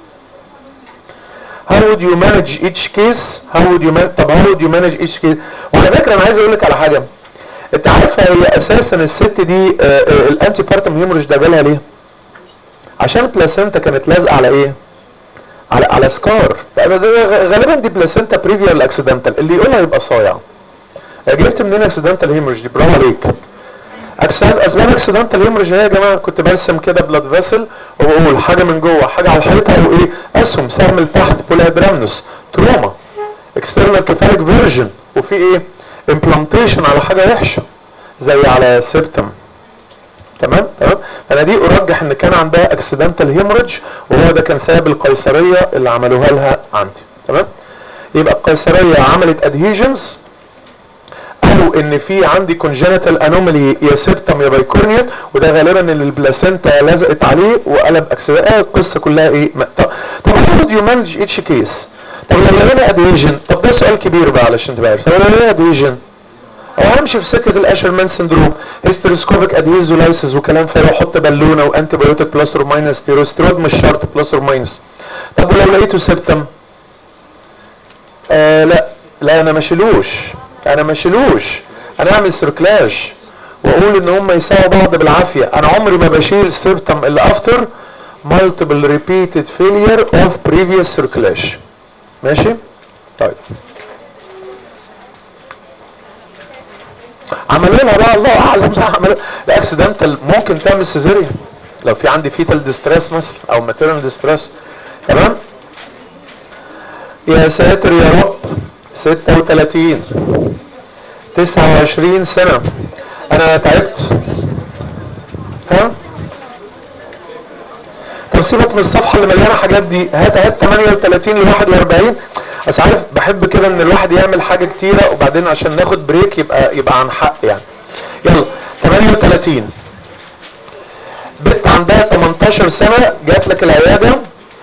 how would you manage each case how would you man... طب how would you manage each case وعلى فكره انا عايز اقول لك على حاجه انت عارفه هي اساسا الست دي آه، آه، الانتي بارتم هيموريج ده جالها ليه عشان البلاسينتا كانت لازقه على ايه على على سكار ده- ده غالبا دي بلاسينتا بريفيال اكسيدنتال اللي يقولها يبقى صايع جبت منين اكسيدنتال هيموريج دي برافو عليك اجسام اسباب اكسيدنتال هيموريج هي يا جماعه كنت برسم كده بلاد فيسل وبقول حاجه من جوه حاجه على الحيطه او ايه اسهم سهم لتحت بوليادرامنس تروما اكسترنال كيفاليك فيرجن وفي ايه امبلانتيشن على حاجه وحشه زي على سيبتم تمام تمام انا دي ارجح ان كان عندها اكسيدنتال هيموريدج وهو ده كان سبب القيصريه اللي عملوها لها عندي تمام يبقى القيصريه عملت ادهيجنز او ان في عندي كونجنتال انومالي يا سيبتم يا بايكورنيا وده غالبا ان البلاسينتا لزقت عليه وقلب اكسده آه القصه كلها ايه ما- طب طب how do you manage each case طب لو لقينا ادويجن طب ده سؤال كبير بقى علشان تبقى عارف طب لو لقينا ادويجن او همشي في سكه الاشرمان سندروم هيستروسكوبيك ادهيزولايسيس وكلام فيه احط بالونه وانتي بايوتيك بلس اور ماينس ستيروسترود مش شرط بلس اور ماينس طب ولو لقيته سيبتم آه لا لا انا ما شيلوش انا ما شيلوش انا اعمل سيركلاج واقول ان هم يساووا بعض بالعافيه انا عمري ما بشيل سيبتم الا افتر multiple repeated failure of previous circulation ماشي طيب عملوا لها بقى الله اعلم بقى عملوا الاكسيدنتال ممكن تعمل سيزيريان لو في عندي فيتال ديستريس مثلا او ماتيرنال ديستريس تمام يا ساتر يا رب 36 29 سنة انا تعبت ها طب سيبك من الصفحة اللي مليانة حاجات دي هات هات 38 ل 41 بس عارف بحب كده ان الواحد يعمل حاجة كتيرة وبعدين عشان ناخد بريك يبقى يبقى عن حق يعني يلا 38 بنت عندها 18 سنة جات لك العيادة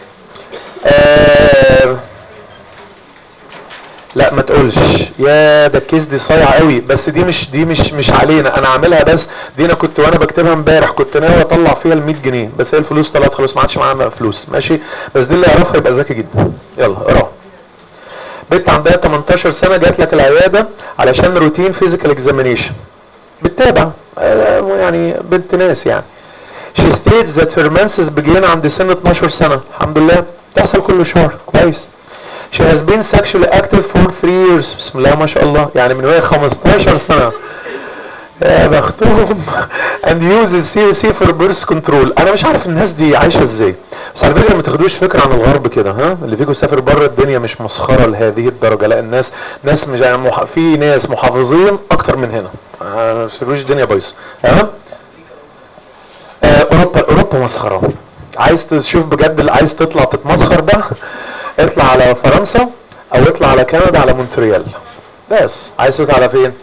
آه لا ما تقولش يا ده الكيس دي صايعه قوي بس دي مش دي مش مش علينا انا عاملها بس دي انا كنت وانا بكتبها امبارح كنت ناوي اطلع فيها ال 100 جنيه بس هي الفلوس طلعت خلاص ما عادش معانا فلوس ماشي بس دي اللي يعرفها يبقى ذكي جدا يلا اقرا بنت عندها 18 سنه جات لك العياده علشان روتين فيزيكال اكزامينيشن بتتابع آه، يعني بنت ناس يعني She states that her menses begin عند سن 12 سنة الحمد لله بتحصل كل شهر كويس She has been sexually active for 3 years بسم الله ما شاء الله يعني من وهي 15 سنة يا بختهم and uses COC for birth control انا مش عارف الناس دي عايشة ازاي بس على فكرة ما تاخدوش فكرة عن الغرب كده ها اللي فيكم سافر بره الدنيا مش مسخرة لهذه الدرجة لا الناس ناس مش يعني مح... في ناس محافظين اكتر من هنا آه، ما تفتكروش الدنيا بايظة ها آه، اوروبا اوروبا مسخره عايز تشوف بجد اللي عايز تطلع تتمسخر بقى اطلع على فرنسا او اطلع على كندا على مونتريال بس عايز تطلع على فين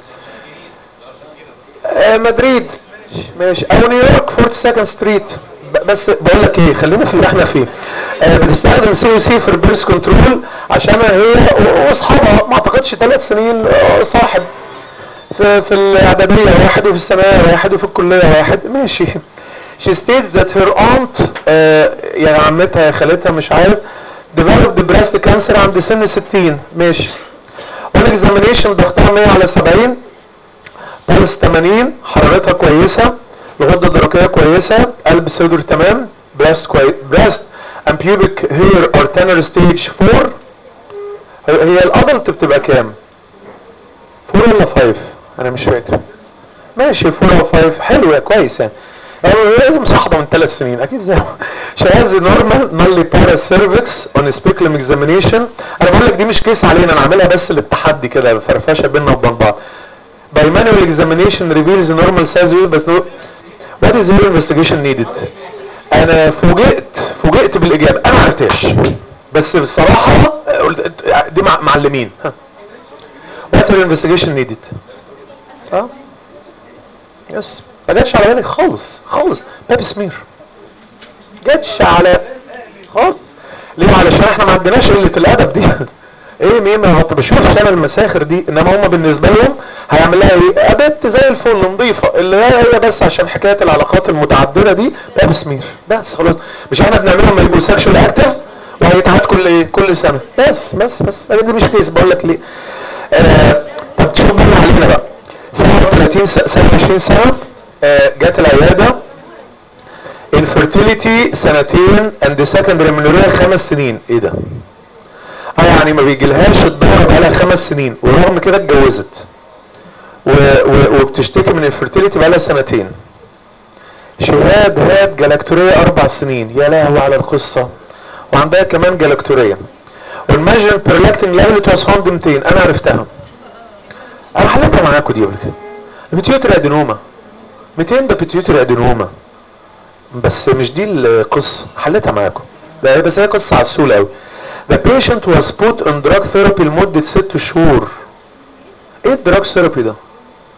آه مدريد ماشي او نيويورك 42 ستريت ب- بس بقول لك ايه خلينا في اللي احنا فيه آه بنستخدم سي سي في البيرس كنترول عشان هي و- واصحابها ما اعتقدش ثلاث سنين آه، صاحب في, في الاعداديه واحد وفي الثانويه واحد وفي الكليه واحد ماشي she states that her aunt آه يا عمتها يا خالتها مش عارف developed breast cancer عند سن 60 ماشي one examination ضغطها 100 على 70 بلس 80 حرارتها كويسه الغده الدرقيه كويسه قلب صدر تمام breast كويس breast and pubic hair are tenor stage 4 هي هي الادلت بتبقى كام؟ 4 ولا 5 انا مش فاكر ماشي 4 او 5 حلو يا كويس يعني يعني هي مصاحبه من ثلاث سنين اكيد زي she has a normal nulli para cervix on a speculum examination انا بقول لك دي مش كيس علينا انا عاملها بس للتحدي كده فرفشه بيننا وبين بعض by manual examination reveals a normal size بس no what is your investigation needed انا فوجئت فوجئت بالاجابه انا ما عرفتهاش بس بصراحه قلت دي مع- معلمين ها what your investigation needed اه يس ما جاتش على بالي خالص خالص باب سمير جاتش على خالص ليه علشان احنا ما عندناش قله الادب دي ايه مين ما كنت بشوفش انا المساخر دي انما هم بالنسبه لهم هيعمل لها ايه بنت زي الفل نظيفه اللي هي هي بس عشان حكايه العلاقات المتعدده دي باب سمير بس خلاص مش احنا بنعملهم لما يبقوا سكشوال اكتف وهيتعاد كل ايه كل سنه بس بس بس أنا دي مش كيس بقول لك ليه آه طب تشوف بقى علينا بقى 37 س- 27 سنه آه جت العياده infertility سنتين and secondary menorrhea خمس سنين ايه ده اه يعني ما بيجيلهاش الدورة بقالها خمس سنين ورغم كده اتجوزت و... و... وبتشتكي من الفرتيليتي بقالها سنتين شهاد هاد جلاكتورية اربع سنين يا لهوي على القصة وعندها كمان جلاكتورية والماجن بيرلاكتنج ليفل واز فاوند 200 انا عرفتها انا حلتها معاكم دي قبل كده البيتيوتري ادينوما 200 ده بيتيوتري ادينوما بس مش دي القصة حلتها معاكم ده هي- بس هي قصة عسولة قوي The patient was put on drug therapy لمدة ست شهور ايه الدراج ثيرابي ده؟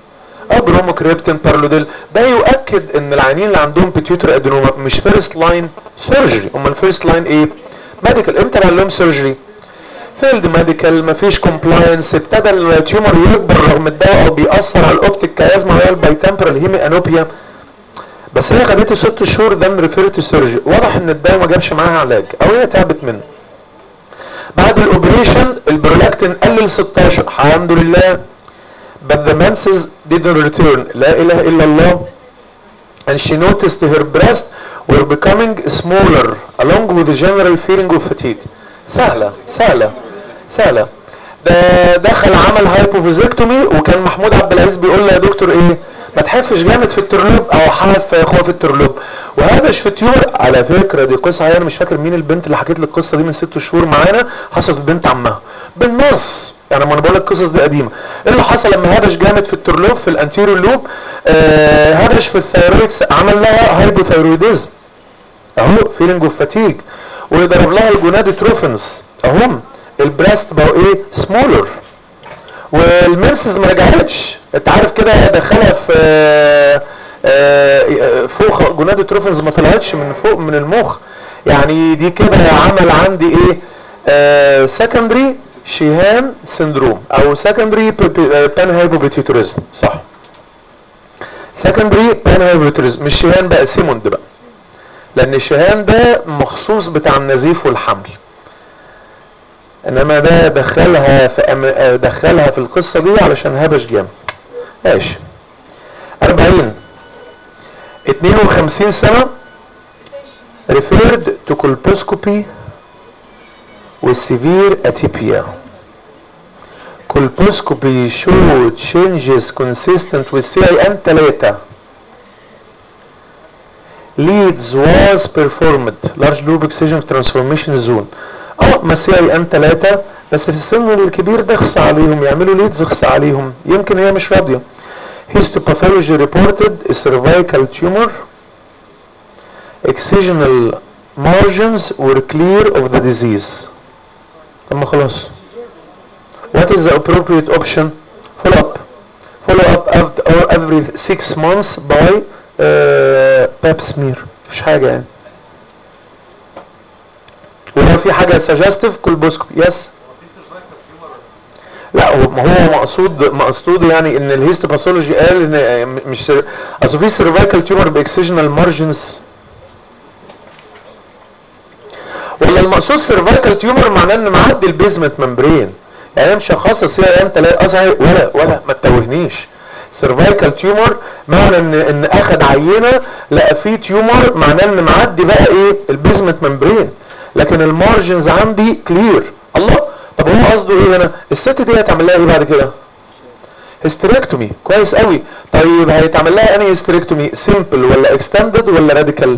اه بروموكريبتين بارلوديل ده يؤكد ان العيانين اللي عندهم بيتيوتر ادينوما مش فيرست لاين سيرجري امال فيرست لاين ايه ميديكال امتى نعمل لهم سيرجري فيلد ميديكال مفيش كومبلاينس ابتدى التيومر يكبر رغم الدواء او بيأثر على الاوبتيك كيازما وهي البايتمبرال هيمي انوبيا بس هي خدته ست شهور ده ريفيرت سيرجري واضح ان الدواء ما جابش معاها علاج او هي تعبت منه بعد الاوبريشن البرولاكتين قلل 16 الحمد لله but the menses didn't return لا اله الا الله and she noticed her breast were becoming smaller along with the general feeling of fatigue سهلة سهلة سهلة ده دخل عمل هايبوفيزيكتومي وكان محمود عبد العزيز بيقول له يا دكتور ايه ما تحفش جامد في الترلوب او حاف يا اخويا في الترلوب وهبش في التيور على فكره دي قصه انا مش فاكر مين البنت اللي حكيت لي القصه دي من ست شهور معانا حصلت بنت عمها بالنص يعني ما انا بقول لك القصص دي قديمه ايه اللي حصل لما هبش جامد في الترلوب في الانتيريور لوب آه هبش في الثيرويد عمل لها هايبوثيرويدزم اهو فيلينج اوف فاتيج ويضرب لها الجونادوتروفنز اهم البراست بقوا ايه سمولر والمنسز ما رجعتش انت عارف كده دخلها في آه، آه، فوق جونادوتروفنز ما طلعتش من فوق من المخ يعني دي كده عمل عندي ايه سكندري شيهان سندروم او سكندري بان هايبوبيتيوتوريزم صح سكندري بان هايبوبيتيوتوريزم مش شيهان بقى سيموند بقى لان الشهان ده مخصوص بتاع النزيف والحمل انما ده دخلها في أم... آه، دخلها في القصه دي علشان هبش جامد ماشي 40 52 سنه referred to colposcopy with severe atypia colposcopy showed changes consistent with CIN 3 leads was performed large loop excision transformation zone اه ما سي اي ان 3 بس في السن الكبير ده خص عليهم يعملوا ليدز خص عليهم يمكن هي مش راضيه histopathology reported a cervical tumor excisional margins were clear of the disease طب ما خلاص what is the appropriate option follow up follow up after, or every six months by uh, pap smear مفيش حاجة يعني ولو في حاجة suggestive كولبوسكوبي يس لا هو ما هو مقصود مقصود يعني ان الهيستوباثولوجي قال ان مش اصل في سيرفايكال تيومر باكسجنال مارجنز ولا المقصود سيرفايكال تيومر معناه ان معدي البيزمنت ممبرين يعني انا مش هخصص فيها انت لا اصلا ولا ولا ما تتوهنيش سيرفايكال تيومر معنى ان ان اخد عينه لقى فيه تيومر معناه ان معدي بقى ايه البيزمنت ممبرين لكن المارجنز عندي كلير الله طب هو قصده ايه هنا الست دي هتعمل لها ايه بعد كده هيستريكتومي كويس قوي طيب هيتعمل لها انهي هيستريكتومي سيمبل ولا اكستندد ولا راديكال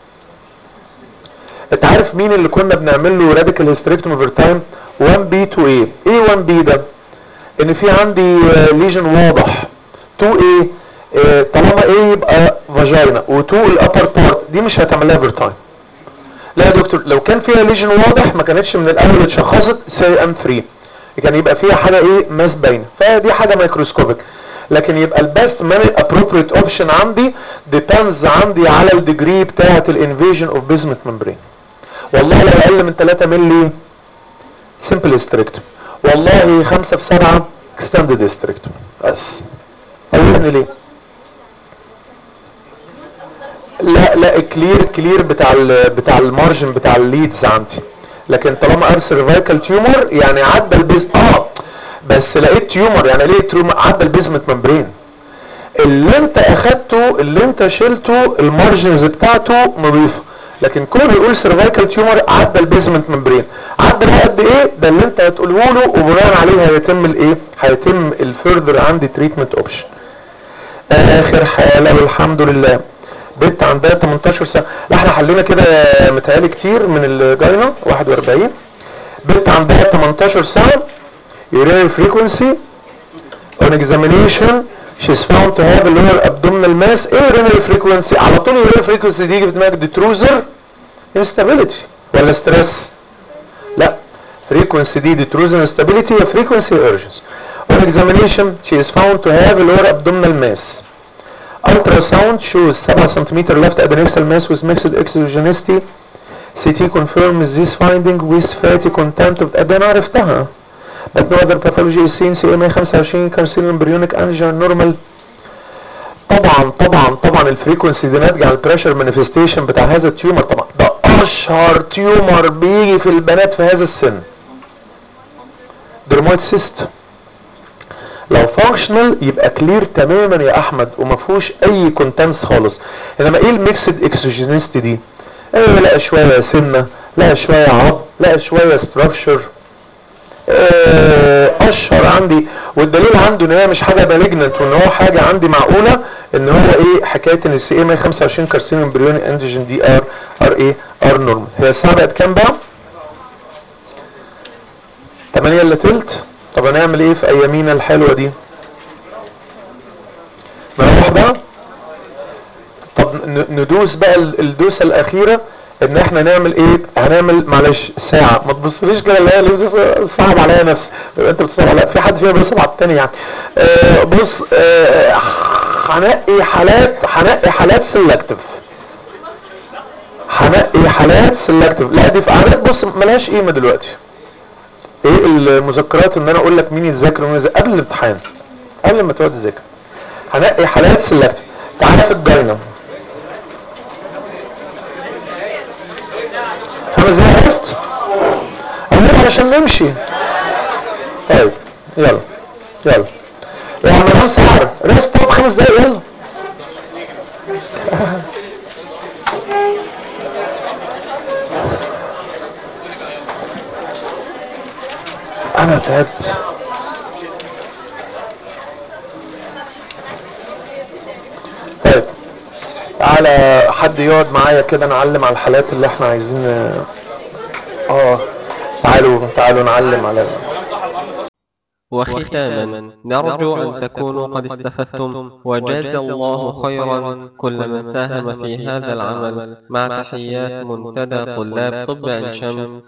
انت عارف مين اللي كنا بنعمل له راديكال هيستريكتومي اوفر تايم 1 بي 2 ايه ايه 1 بي ده ان في عندي ليجن واضح 2 ايه آه، طالما ايه يبقى فاجينا و2 الابر بارت دي مش هتعمل لها اوفر تايم لا يا دكتور لو كان فيها ليجن واضح ما كانتش من الاول اتشخصت سي ام 3 كان يبقى فيها حاجه ايه ماس باينه فدي حاجه مايكروسكوبيك لكن يبقى البيست مان ابروبريت اوبشن عندي ديبندز عندي على الديجري بتاعه الانفيجن اوف بيزمنت ممبرين والله لو اقل من 3 مللي سمبل استريكتوم والله 5 في 7 اكستندد استريكتوم بس اقول ليه لا لا الكلير كلير بتاع ال بتاع المارجن بتاع الليدز عندي لكن طالما قال سيرفايكال تيومر يعني عدى البيز اه بس لقيت تيومر يعني ليه تيومر عدى البيزمنت ممبرين اللي انت اخدته اللي انت شلته المارجنز بتاعته نظيفه لكن كونه يقول سيرفايكال تيومر عدى البيزمنت ممبرين عدى بقى قد ايه ده اللي انت هتقوله له وبناء عليه هيتم الايه هيتم الفيرذر عندي تريتمنت اوبشن اخر حاله والحمد لله بنت عندها 18 سنه لا احنا حلينا كده متهيألي كتير من الجاينا 41 بنت عندها 18 سنه urinary frequency on examination she's found to have a lower abdominal mass ايه urinary frequency على طول urinary frequency دي في دماغك ديتروزر instability ولا ستريس لا frequency دي ديتروزر instability هي frequency urgence on On examination, she is found to have lower abdominal mass. Ultrasound shows 7 cm left adnexal mass with mixed exogenicity. CT confirms this finding with fatty content of ده انا عرفتها. But no other pathology is seen CA 125 carcinoma embryonic angina normal. طبعا طبعا طبعا الفريكونسي دي ناتجه عن البريشر مانيفستيشن بتاع هذا التيومر طبعا ده اشهر تيومر بيجي في البنات في هذا السن. درمويد سيست. لو فانكشنال يبقى كلير تماما يا احمد وما فيهوش اي كونتنس خالص انما ايه الميكسد اكسوجينيستي دي ايه لا شويه سنه لا شويه عظم لا شويه ستراكشر اشهر عندي والدليل عنده ان هي مش حاجه مالجنت وان هو حاجه عندي معقوله ان هو ايه حكايه ان السي اي 125 كارسينوم امبريوني انتيجين دي ار ار ايه ار نورمال هي الساعه بقت كام بقى 8 الا تلت طب هنعمل ايه في ايامينا الحلوه دي نروح بقى طب ن- ندوس بقى ال- الدوسه الاخيره ان احنا نعمل ايه هنعمل معلش ساعه ما تبصليش كده اللي هي اللي صعب عليا نفسي يبقى انت بتصعب عليا في حد فينا بيصعب على التاني يعني آه بص آه هنقي حالات هنقي حالات سلكتيف هنقي حالات سلكتيف لا دي في حالات بص ملهاش قيمه دلوقتي ايه المذكرات ان انا اقول لك مين يذاكر ومين يذاكر قبل الامتحان قبل ما تقعد تذاكر هنقي حالات سلكتيف تعالى في الجاينه خمس دقايق ريست هنروح علشان نمشي طيب يلا يلا يا عم نام سهر ريست طب خمس دقايق يلا انا تعبت طيب تعالى حد يقعد معايا كده نعلم على الحالات اللي احنا عايزين اه تعالوا تعالوا نعلم على وختاما نرجو أن تكونوا قد استفدتم وجاز الله خيرا كل من ساهم في هذا العمل مع تحيات منتدى طلاب طب عين شمس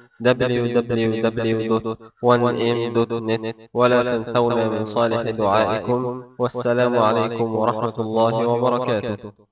www.1m.net ولا تنسونا من صالح دعائكم والسلام عليكم ورحمة الله وبركاته